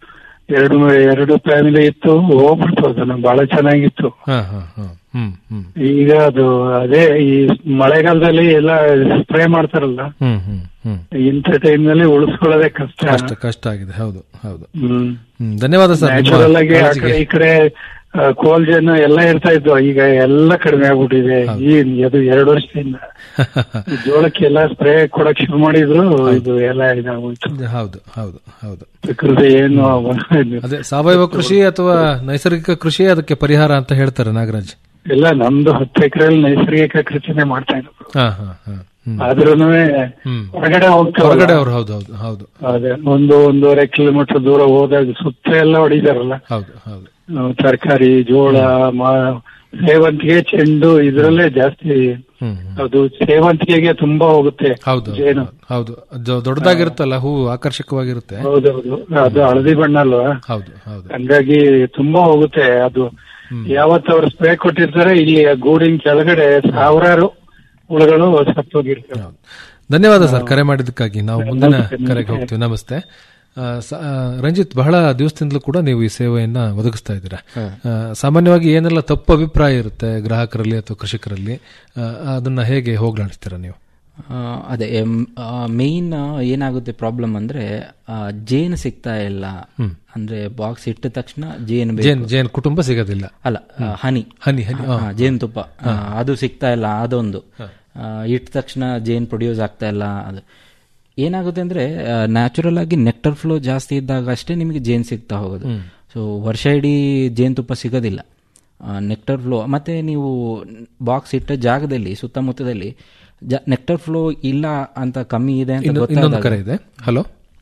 ಎರಡು ಎರಡು ಫ್ಯಾಮಿಲಿ ಇತ್ತು ಹೋಗ್ಬಿಡ್ತು ಅದನ್ನ ಬಹಳ ಚೆನ್ನಾಗಿತ್ತು ಹಾ ಹಾ ಹಾ ಹ್ಮ್ ಹ್ಮ್ ಈಗ ಅದು ಅದೇ ಈ ಮಳೆಗಾಲದಲ್ಲಿ ಎಲ್ಲ ಸ್ಪ್ರೇ ಮಾಡ್ತಾರಲ್ಲ ಹ್ಮ್ ಹ್ಮ್ ಹ್ಮ್ ಇಂಥ ಟೈಮ್ ನಲ್ಲಿ ಉಳಿಸ್ಕೊಳ್ಳೋದೇ ಕಷ್ಟ ಕಷ್ಟ ಕಷ್ಟ ಆಗಿದೆ ಹೌದು ಹೌದು ಹ್ಮ್ ಹ್ಮ್ ಧನ್ಯವಾದ ಸರ್ ನಿಮ್ಮ ನ್ಯಾಚುರಲ್ ಆಗಿ ಆ ಕಾಳಜಿಗೆ. ಕಡೆ ಈ ಕಡೆ ಆ, ಕೋಲ್ ಜನ ಎಲ್ಲ ಇರ್ತಾ ಇದ್ವು ಈಗ ಎಲ್ಲ ಕಡಿಮೆ ಆಗ್ಬಿಟ್ಟಿದೆ ಈ ಅದು ಎರಡು ವರ್ಷದಿಂದ ಈ ಜೋಳಕ್ಕೆ ಎಲ್ಲ ಸ್ಪ್ರೇ ಕೊಡಕ್ ಶುರು ಮಾಡಿದ್ರು ಇದು ಎಲ್ಲ ಇದಾಗೋಯ್ತು ಹೌದು ಹೌದು ಹೌದು ಪ್ರಕೃತಿ ಏನು ಅದೇ ಸಾವಯವ ಕೃಷಿ ಅಥವಾ ನೈಸರ್ಗಿಕ ಕೃಷಿ ಅದಕ್ಕೆ ಪರಿಹಾರ ಅಂತ ಹೇಳ್ತಾರೆ ನಾಗರಾಜ್ ಎಲ್ಲ ನಮ್ದು ಹತ್ತು ಎಕರೆಯಲ್ಲಿ ನೈಸರ್ಗಿಕ ಕೃಷಿನೇ ಮಾಡ್ತಾ ಇದ್ರು ಹಾ ಹಾ ಹಾ ಹ್ಮ್. ಆದ್ರೂ ಹ್ಮ್. ಹೊರಗಡೆ ಹೋಗ್ತಾವಲ್ಲ ಹೊರಗಡೆ ಅವ್ರು ಹೌದು ಹೌದು ಹೌದು ಅದೇ ಒಂದು ಒಂದೂವರೆ ಕಿಲೋಮೀಟರ್ ದೂರ ಹೋದಾಗ ಸುತ್ತ ಎಲ್ಲ ಹೊಡಿತಾರಲ್ಲ ಹೌದು ಹೌದು ತರಕಾರಿ ಜೋಳ ಮ- ಸೇವಂತಿಗೆ ಚೆಂಡು ಇದ್ರಲ್ಲೇ ಜಾಸ್ತಿ ಹ್ಮ್ ಅದು ಸೇವಂತಿಗೆಗೆ ತುಂಬಾ ಹೋಗುತ್ತೆ ಹೌದು ಜೇನು ಹೌದು ಅದು ದೊಡ್ಡದಾಗಿರುತ್ತಲ್ಲ ಹೂವು ಆಕರ್ಷಕವಾಗಿರುತ್ತೆ ಹೌದೌದು ಅದು ಹಳದಿ ಬಣ್ಣ ಅಲ್ವಾ ಹೌದು ಹೌದು ಹಂಗಾಗಿ ತುಂಬಾ ಹೋಗುತ್ತೆ ಅದು ಯಾವತ್ತು ಅವ್ರು ಸ್ಪ್ರೇ ಕೊಟ್ಟಿರ್ತಾರೆ ಇಲ್ಲಿ ಆ ಗೂಡಿನ ಕೆಳಗಡೆ ಸಾವಿರಾರು ಹುಳುಗಳು ಸತ್ತೋಗಿರ್ತವೆ ಧನ್ಯವಾದ ಸರ್ ಕರೆ ಮಾಡಿದ್ದಕ್ಕಾಗಿ ನಾವು ಮುಂದಿನ ನಮಸ್ತೆ, ಕರೆಗೆ ನಮಸ್ತೆ. ಹೋಗ್ತೀವಿ ನಮಸ್ತೆ ಆ, ಸ- ಆ, ರಂಜಿತ್ ಬಹಳ ದಿವಸದಿಂದಲೂ ಕೂಡ ನೀವು ಈ ಸೇವೆಯನ್ನ ಒದಗಿಸ್ತಾ ಇದ್ದೀರಾ ಆ, ಸಾಮಾನ್ಯವಾಗಿ ಏನೆಲ್ಲ ತಪ್ಪು ಅಭಿಪ್ರಾಯ ಇರುತ್ತೆ ಗ್ರಾಹಕರಲ್ಲಿ ಅಥವಾ ಕೃಷಿಕರಲ್ಲಿ ಆ, ಅದನ್ನ ಹೇಗೆ ಹೋಗ್ಲಾಡಿಸ್ತೀರಾ ನೀವು ಆ, ಅದೇ ಮೇನ್ ಏನಾಗುತ್ತೆ ಪ್ರಾಬ್ಲಮ್ ಅಂದ್ರೆ ಆ, ಜೇನು ಸಿಗ್ತಾ ಇಲ್ಲ ಹ್ಮ್. ಅಂದ್ರೆ ಬಾಕ್ಸ್ ಇಟ್ಟ ತಕ್ಷಣ ಜೇನು ಜೇನ್ ಬೇಕು ಜೇನ್ ಕುಟುಂಬ ಸಿಗೋದಿಲ್ಲ ಅಲ್ಲ ಆ, ಹನಿ ಹನಿ ಹನಿ ಆ. ಆ, ಜೇನುತುಪ್ಪ ಆ, ಹಾ. ಅದು ಸಿಗ್ತಾ ಇಲ್ಲ ಅದೊಂದು ಆ, ಇಟ್ಟ ತಕ್ಷಣ ಜೇನ್ ಪ್ರೊಡ್ಯೂಸ್ ಆಗ್ತಾ ಇಲ್ಲ ಅದು ಏನಾಗುತ್ತೆ ಅಂದ್ರೆ ನ್ಯಾಚುರಲ್ ಆಗಿ ನೆಕ್ಟರ್ ಫ್ಲೋ ಜಾಸ್ತಿ ಇದ್ದಾಗ ಅಷ್ಟೇ ನಿಮಗೆ ಜೇನ್ ಸಿಗ್ತಾ ಹೋಗೋದು ಹ್ಮ್. ಸೊ ವರ್ಷ ಇಡೀ ಜೇನುತುಪ್ಪ ಸಿಗೋದಿಲ್ಲ ನೆಕ್ಟರ್ ಫ್ಲೋ ಮತ್ತೆ ನೀವು ಬಾಕ್ಸ್ ಇಟ್ಟ ಜಾಗದಲ್ಲಿ ಸುತ್ತಮುತ್ತದಲ್ಲಿ ನೆಕ್ಟರ್ ಫ್ಲೋ ಇಲ್ಲ ಅಂತ ಕಮ್ಮಿ ಇದೆ ಅಂತ ಇನ್ನು- ಇನ್ನೊಂದು ಗೊತ್ತಾದಾಗ ಕರೆ ಇದೆ ಹಲೋ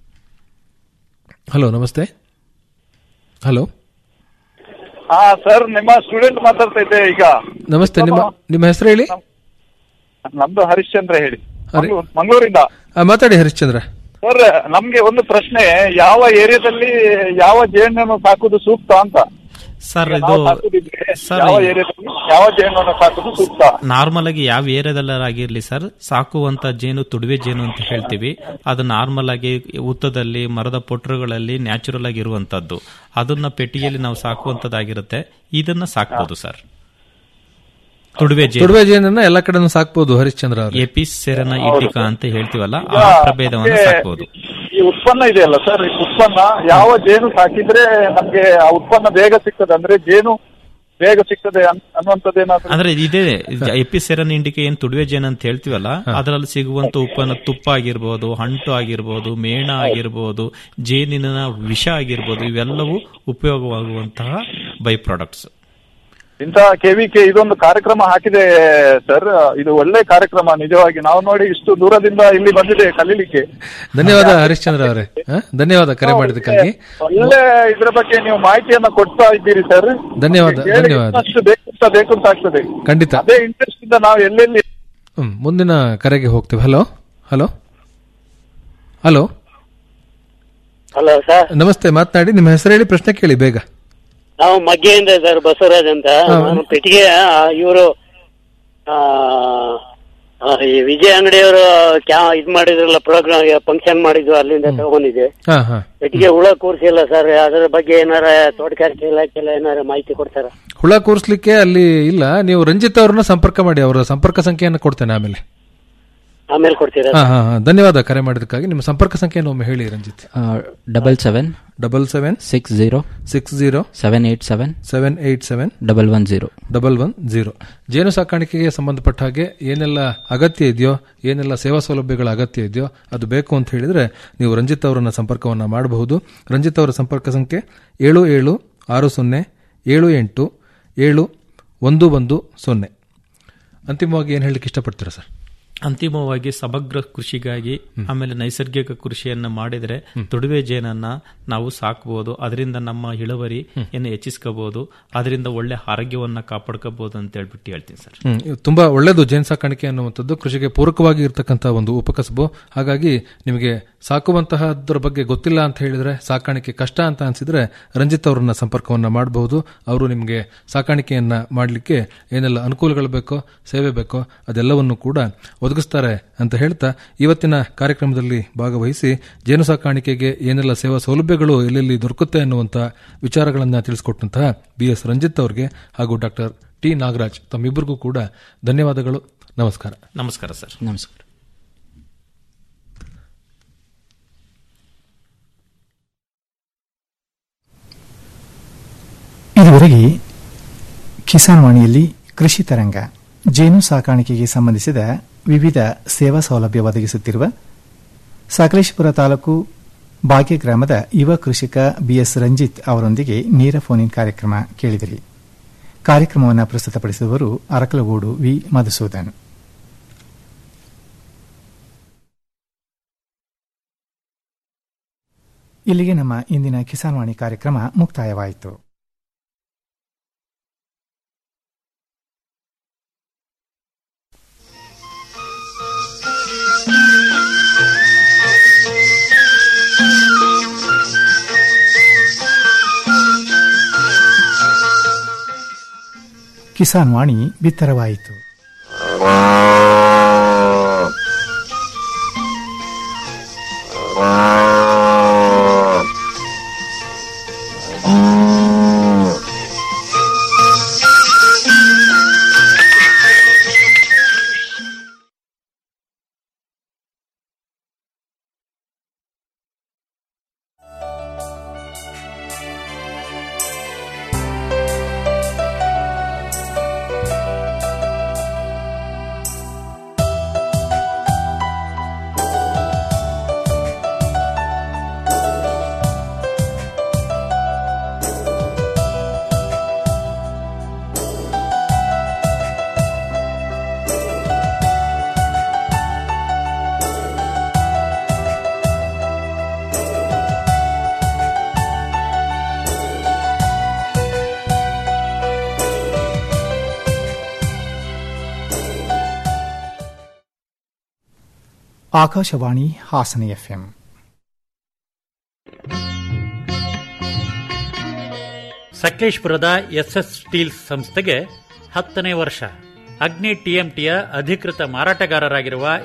ಹಲೋ ನಮಸ್ತೆ ಹಲೋ ಹಾ ಸರ್ ನಿಮ್ಮ ಸ್ಟೂಡೆಂಟ್ ಮಾತಾಡ್ತಾ ಇದ್ದೆ ಈಗ ನಮಸ್ತೆ ನಿಮ್ಮ ನಿಮ್ಮ ಹೆಸರು ಹೇಳಿ ನಮ್ದು ಹರಿಶ್ಚಂದ್ರ ಹೇಳಿ ಹರಿ- ಮಂಗ್ಳೂರ್- ಮಂಗಳೂರಿಂದ ಆ, ಮಾತಾಡಿ ಹರಿಶ್ಚಂದ್ರ ಸರ್ ನಮ್ಗೆ ಒಂದು ಪ್ರಶ್ನೆ ಯಾವ ಏರಿಯಾದಲ್ಲಿ ಯಾವ ಜೇನನ್ನು ಸಾಕುದು ಸೂಕ್ತ ಅಂತ ಸರ್ ಈಗ ಇದು ನಾವು ಸಾಕುದಿದ್ರೆ ಸರ್ ಯಾವ ಈ- ಏರಿಯಾದಲ್ಲಿ ಯಾವ ಜೇನನ್ನು ಸಾಕುದು ಸೂಕ್ತ ನಾರ್ಮಲ್ ಆಗಿ ಯಾವ ಏರಿಯಾದಲ್ಲಾಗಿರ್ಲಿ ಸರ್ ಸಾಕುವಂತ ಜೇನು ತುಡುವೆ ಜೇನು ಅಂತ ಹೇಳ್ತೀವಿ ಅದು ನಾರ್ಮಲ್ ಆಗಿ ಉತ್ತದಲ್ಲಿ ಮರದ ಪೊಟ್ರುಗಳಲ್ಲಿ ನ್ಯಾಚುರಲ್ ಆಗಿ ಇರುವಂತದ್ದು ಅದನ್ನ ಪೆಟ್ಟಿಗೆಯಲ್ಲಿ ನಾವು ಸಾಕುವಂತದ್ದಾಗಿರುತ್ತೆ ಇದನ್ನ ಸಾಕ್ಬೋದು ಸರ್ ತುಡುವೆ ಜೇನು ತುಡುವೆ ಜೇನನ್ನ ಎಲ್ಲ ಕಡೆನೂ ಸಾಕ್ಬೋದು ಹರಿಶ್ಚಂದ್ರ ಅವರು ಎಪಿಸ್ ಸೆರನ ಇಟಿಕಾ ಅಂತ ಹೇಳ್ತೀವಲ್ಲ ಈಗ ಆ ಪ್ರಭೇದವನ್ನ ನಮ್ಗೆ ಸಾಕ್ಬೋದು ಈ ಉತ್ಪನ್ನ ಇದೆಯಲ್ಲ ಸರ್ ಈ ಉತ್ಪನ್ನ ಯಾವ ಜೇನು ಸಾಕಿದ್ರೆ ನಮ್ಗೆ ಆ ಉತ್ಪನ್ನ ಬೇಗ ಸಿಗ್ತದೆ ಅಂದ್ರೆ ಜೇನು ಬೇಗ ಸಿಗ್ತದೆ ಅನ್- ಅನ್ನುವಂಥದ್ದೇನಾದ್ರೂ ಅಂದ್ರೆ ಇದೇ ಎಪಿಸೆರನ್ ಇಂಡಿಕೆ ಏನ್ ತುಡುವೆ ಜೇನು ಅಂತ ಹೇಳ್ತೀವಲ್ಲ ಅದರಲ್ಲಿ ಸಿಗುವಂತ ಉಪ್ಪನ್ನ ತುಪ್ಪ ಆಗಿರ್ಬೋದು ಹಂಟು ಆಗಿರ್ಬೋದು ಮೇಣ ಆಗಿರ್ಬೋದು ಜೇನಿನ ವಿಷ ಆಗಿರ್ಬೋದು ಇವೆಲ್ಲವೂ ಉಪಯೋಗವಾಗುವಂತಹ ಬೈ ಪ್ರಾಡಕ್ಟ್ಸ್ ಇಂಥ ಕೆವಿಕೆ ಇದೊಂದು ಕಾರ್ಯಕ್ರಮ ಹಾಕಿದೆ ಸರ್ ಇದು ಒಳ್ಳೆ ಕಾರ್ಯಕ್ರಮ ನಿಜವಾಗಿ ನಾವು ನೋಡಿ ಇಷ್ಟು ದೂರದಿಂದ ಇಲ್ಲಿ ಬಂದಿದೆ ಕಲೀಲಿಕ್ಕೆ ಧನ್ಯವಾದ ಹರಿಶ್ಚಂದ್ರ ಅವರೇ ಆ, ಧನ್ಯವಾದ ಕರೆ ಮಾಡಿದ್ದಕ್ಕಾಗಿ ಒಳ್ಳೆ ಇದ್ರ ಬಗ್ಗೆ ನೀವು ಮಾಹಿತಿಯನ್ನ ಕೊಡ್ತಾ ಇದ್ದೀರಿ ಸರ್ ಧನ್ಯವಾದ, ಕೇಳಿ ಧನ್ಯವಾದ. ಇನ್ನಷ್ಟು ಬೇಕು ಅಂತ ಬೇಕು ಅಂತ ಆಗ್ತದೆ ಖಂಡಿತ ಅದೇ ಇಂಟ್ರೆಸ್ಟ್ ಇಂದ ನಾವು ಎಲ್ಲೆಲ್ಲಿ ಹ್ಮ್ ಮುಂದಿನ ಕರೆಗೆ ಹೋಗ್ತೇವೆ hello hello hello hello sir ನಮಸ್ತೆ ಮಾತನಾಡಿ ನಿಮ್ಮ ಹೆಸರು ಹೇಳಿ ಪ್ರಶ್ನೆ ಕೇಳಿ ಬೇಗ ನಾವು ಮಗ್ಗೆಯಿಂದ ಸರ್ ಬಸವರಾಜ್ ಅಂತ ನಾನು ಪೆಟ್ಟಿಗೆ ಇವರು ಈ ವಿಜಯ ಅಂಗಡಿಯವರು ಕ್ಯಾ ಇದ್ ಮಾಡಿದ್ರಲ್ಲ ಪ್ರೋಗ್ರಾಮ್ ಫಂಕ್ಷನ್ ಮಾಡಿದ್ವು ಅಲ್ಲಿಂದ ತಗೊಂಡಿದ್ದೆ ಹಾ ಹಾ ಪೆಟ್ಟಿಗೆ ಹುಳ ಕೂರ್ಸಿಲ್ಲ ಸರ್ ಅದರ ಬಗ್ಗೆ ಏನಾರ ತೋಟಗಾರಿಕೆ ಇಲಾಖೆ ಏನಾರ ಮಾಹಿತಿ ಕೊಡ್ತಾರ ಹುಳ ಕೂರಿಸ್ಲಿಕ್ಕೆ ಅಲ್ಲಿ ಇಲ್ಲ ನೀವು ರಂಜಿತ್ ಅವ್ರನ್ನ ಸಂಪರ್ಕ ಮಾಡಿ ಅವರ ಸಂಪರ್ಕ ಸಂಖ್ಯೆಯನ್ನು ಕೊಡ್ತೇನೆ ಆಮೇಲೆ ಆಮೇಲೆ ಕೊಡ್ತೀರಾ ಹಾ ಹಾ ಹಾ ಧನ್ಯವಾದ ಕರೆ ಮಾಡಿದ್ದಕ್ಕಾಗಿ ನಿಮ್ಮ ಸಂಪರ್ಕ ಸಂಖ್ಯೆಯನ್ನು ಒಮ್ಮೆ ಹೇಳಿ Ranjith double seven double seven six zero six zero seven eight seven seven eight seven double one zero double one zero ಜೇನು ಸಾಕಾಣಿಕೆಗೆ ಸಂಬಂಧಪಟ್ಟ ಹಾಗೆ ಏನೆಲ್ಲ ಅಗತ್ಯ ಇದೆಯೋ ಏನೆಲ್ಲ ಸೇವಾ ಸೌಲಭ್ಯಗಳ ಅಗತ್ಯ ಇದೆಯೋ ಅದು ಬೇಕು ಅಂತ ಹೇಳಿದ್ರೆ ನೀವು ರಂಜಿತ್ ಅವರನ್ನ ಸಂಪರ್ಕವನ್ನ ಮಾಡಬಹುದು ರಂಜಿತ್ ಅವರ ಸಂಪರ್ಕ ಸಂಖ್ಯೆ ಏಳು ಏಳು ಆರು ಸೊನ್ನೆ ಏಳು ಎಂಟು ಏಳು ಒಂದು ಒಂದು ಸೊನ್ನೆ ಅಂತಿಮವಾಗಿ ಏನು ಹೇಳಲಿಕ್ಕೆ ಇಷ್ಟಪಡ್ತೀರಾ ಸರ್ ಅಂತಿಮವಾಗಿ ಸಮಗ್ರ ಕೃಷಿಗಾಗಿ ಆಮೇಲೆ ನೈಸರ್ಗಿಕ ಕೃಷಿಯನ್ನ ಮಾಡಿದ್ರೆ ತುಡುವೆ ಜೇನನ್ನ ನಾವು ಸಾಕಬಹುದು ಅದರಿಂದ ನಮ್ಮ ಇಳುವರಿ ಏನು ಹೆಚ್ಚಿಸ್ಕೋಬಹುದು ಅದರಿಂದ ಒಳ್ಳೆ ಆರೋಗ್ಯವನ್ನ ಕಾಪಾಡ್ಕೋಬಹುದು ಅಂತ ಹೇಳ್ಬಿಟ್ಟು ಹೇಳ್ತೀನಿ ಸರ್ ಹ್ಮ್ ಇದು ತುಂಬಾ ಒಳ್ಳೆಯದು ಜೇನು ಸಾಕಾಣಿಕೆ ಅನ್ನುವಂಥದ್ದು ಕೃಷಿಗೆ ಪೂರಕವಾಗಿ ಇರತಕ್ಕಂತಹ ಒಂದು ಉಪಕಸಬು ಹಾಗಾಗಿ ನಿಮಗೆ ಸಾಕುವಂತಹದ್ರ ಬಗ್ಗೆ ಗೊತ್ತಿಲ್ಲ ಅಂತ ಹೇಳಿದ್ರೆ ಸಾಕಾಣಿಕೆ ಕಷ್ಟ ಅಂತ ಅನ್ಸಿದ್ರೆ ರಂಜಿತ್ ಅವರನ್ನ ಸಂಪರ್ಕವನ್ನ ಮಾಡಬಹುದು ಅವರು ನಿಮಗೆ ಸಾಕಾಣಿಕೆಯನ್ನ ಮಾಡಲಿಕ್ಕೆ ಏನೆಲ್ಲ ಅನುಕೂಲಗಳು ಬೇಕೋ ಸೇವೆ ಬೇಕೋ ಅದೆಲ್ಲವನ್ನು ಕೂಡ ಒದಗಿಸ್ತಾರೆ ಅಂತ ಹೇಳ್ತಾ ಇವತ್ತಿನ ಕಾರ್ಯಕ್ರಮದಲ್ಲಿ ಭಾಗವಹಿಸಿ ಜೇನು ಸಾಕಾಣಿಕೆಗೆ ಏನೆಲ್ಲ ಸೇವಾ ಸೌಲಭ್ಯಗಳು ಎಲ್ಲೆಲ್ಲಿ ದೊರಕುತ್ತೆ ಅನ್ನುವಂಥ ವಿಚಾರಗಳನ್ನು ತಿಳಿಸಿಕೊಟ್ಟಂತಹ ಬಿ ಎಸ್ ರಂಜಿತ್ ಅವರಿಗೆ ಹಾಗೂ ಡಾಕ್ಟರ್ ಟಿ ನಾಗರಾಜ್ ತಮ್ಮಿಬ್ಬರಿಗೂ ಕೂಡ ಧನ್ಯವಾದಗಳು ನಮಸ್ಕಾರ ನಮಸ್ಕಾರ ಸರ್ ನಮಸ್ಕಾರ ಇದುವರೆಗೆ ಕಿಸಾನ್ ವಾಣಿಯಲ್ಲಿ ಕೃಷಿ ತರಂಗ ಜೇನು ಸಾಕಾಣಿಕೆಗೆ ಸಂಬಂಧಿಸಿದ ವಿವಿಧ ಸೇವಾ ಸೌಲಭ್ಯ ಒದಗಿಸುತ್ತಿರುವ ಸಕಲೇಶಪುರ ತಾಲೂಕು ಬಾಗೆ ಗ್ರಾಮದ ಯುವ ಕೃಷಿಕ ಬಿಎಸ್ ರಂಜಿತ್ ಅವರೊಂದಿಗೆ ನೇರ ಫೋನ್ ಇನ್ ಕಾರ್ಯಕ್ರಮ ಕೇಳಿದಿರಿ ಕಾರ್ಯಕ್ರಮವನ್ನು ಪ್ರಸ್ತುತಪಡಿಸುವವರು ಅರಕಲಗೂಡು ವಿ ಮಧುಸೂದನ್ ಇಲ್ಲಿಗೆ ನಮ್ಮ ಇಂದಿನ ಕಿಸಾನ್ ವಾಣಿ ಕಾರ್ಯಕ್ರಮ ಮುಕ್ತಾಯವಾಯಿತು ಕಿಸಾನ್ ವಾಣಿ ಬಿತ್ತರವಾಯಿತು ಆಕಾಶವಾಣಿ ಹಾಸನ ಎಫ್ಎಂ ಸಕಲೇಶ್ಪುರದ ಎಸ್ಎಸ್ ಸ್ಟೀಲ್ಸ್ ಸಂಸ್ಥೆಗೆ ಹತ್ತನೇ ವರ್ಷ ಅಗ್ನಿ ಟಿಎಂಟಿಯ ಅಧಿಕೃತ ಮಾರಾಟಗಾರರಾಗಿರುವ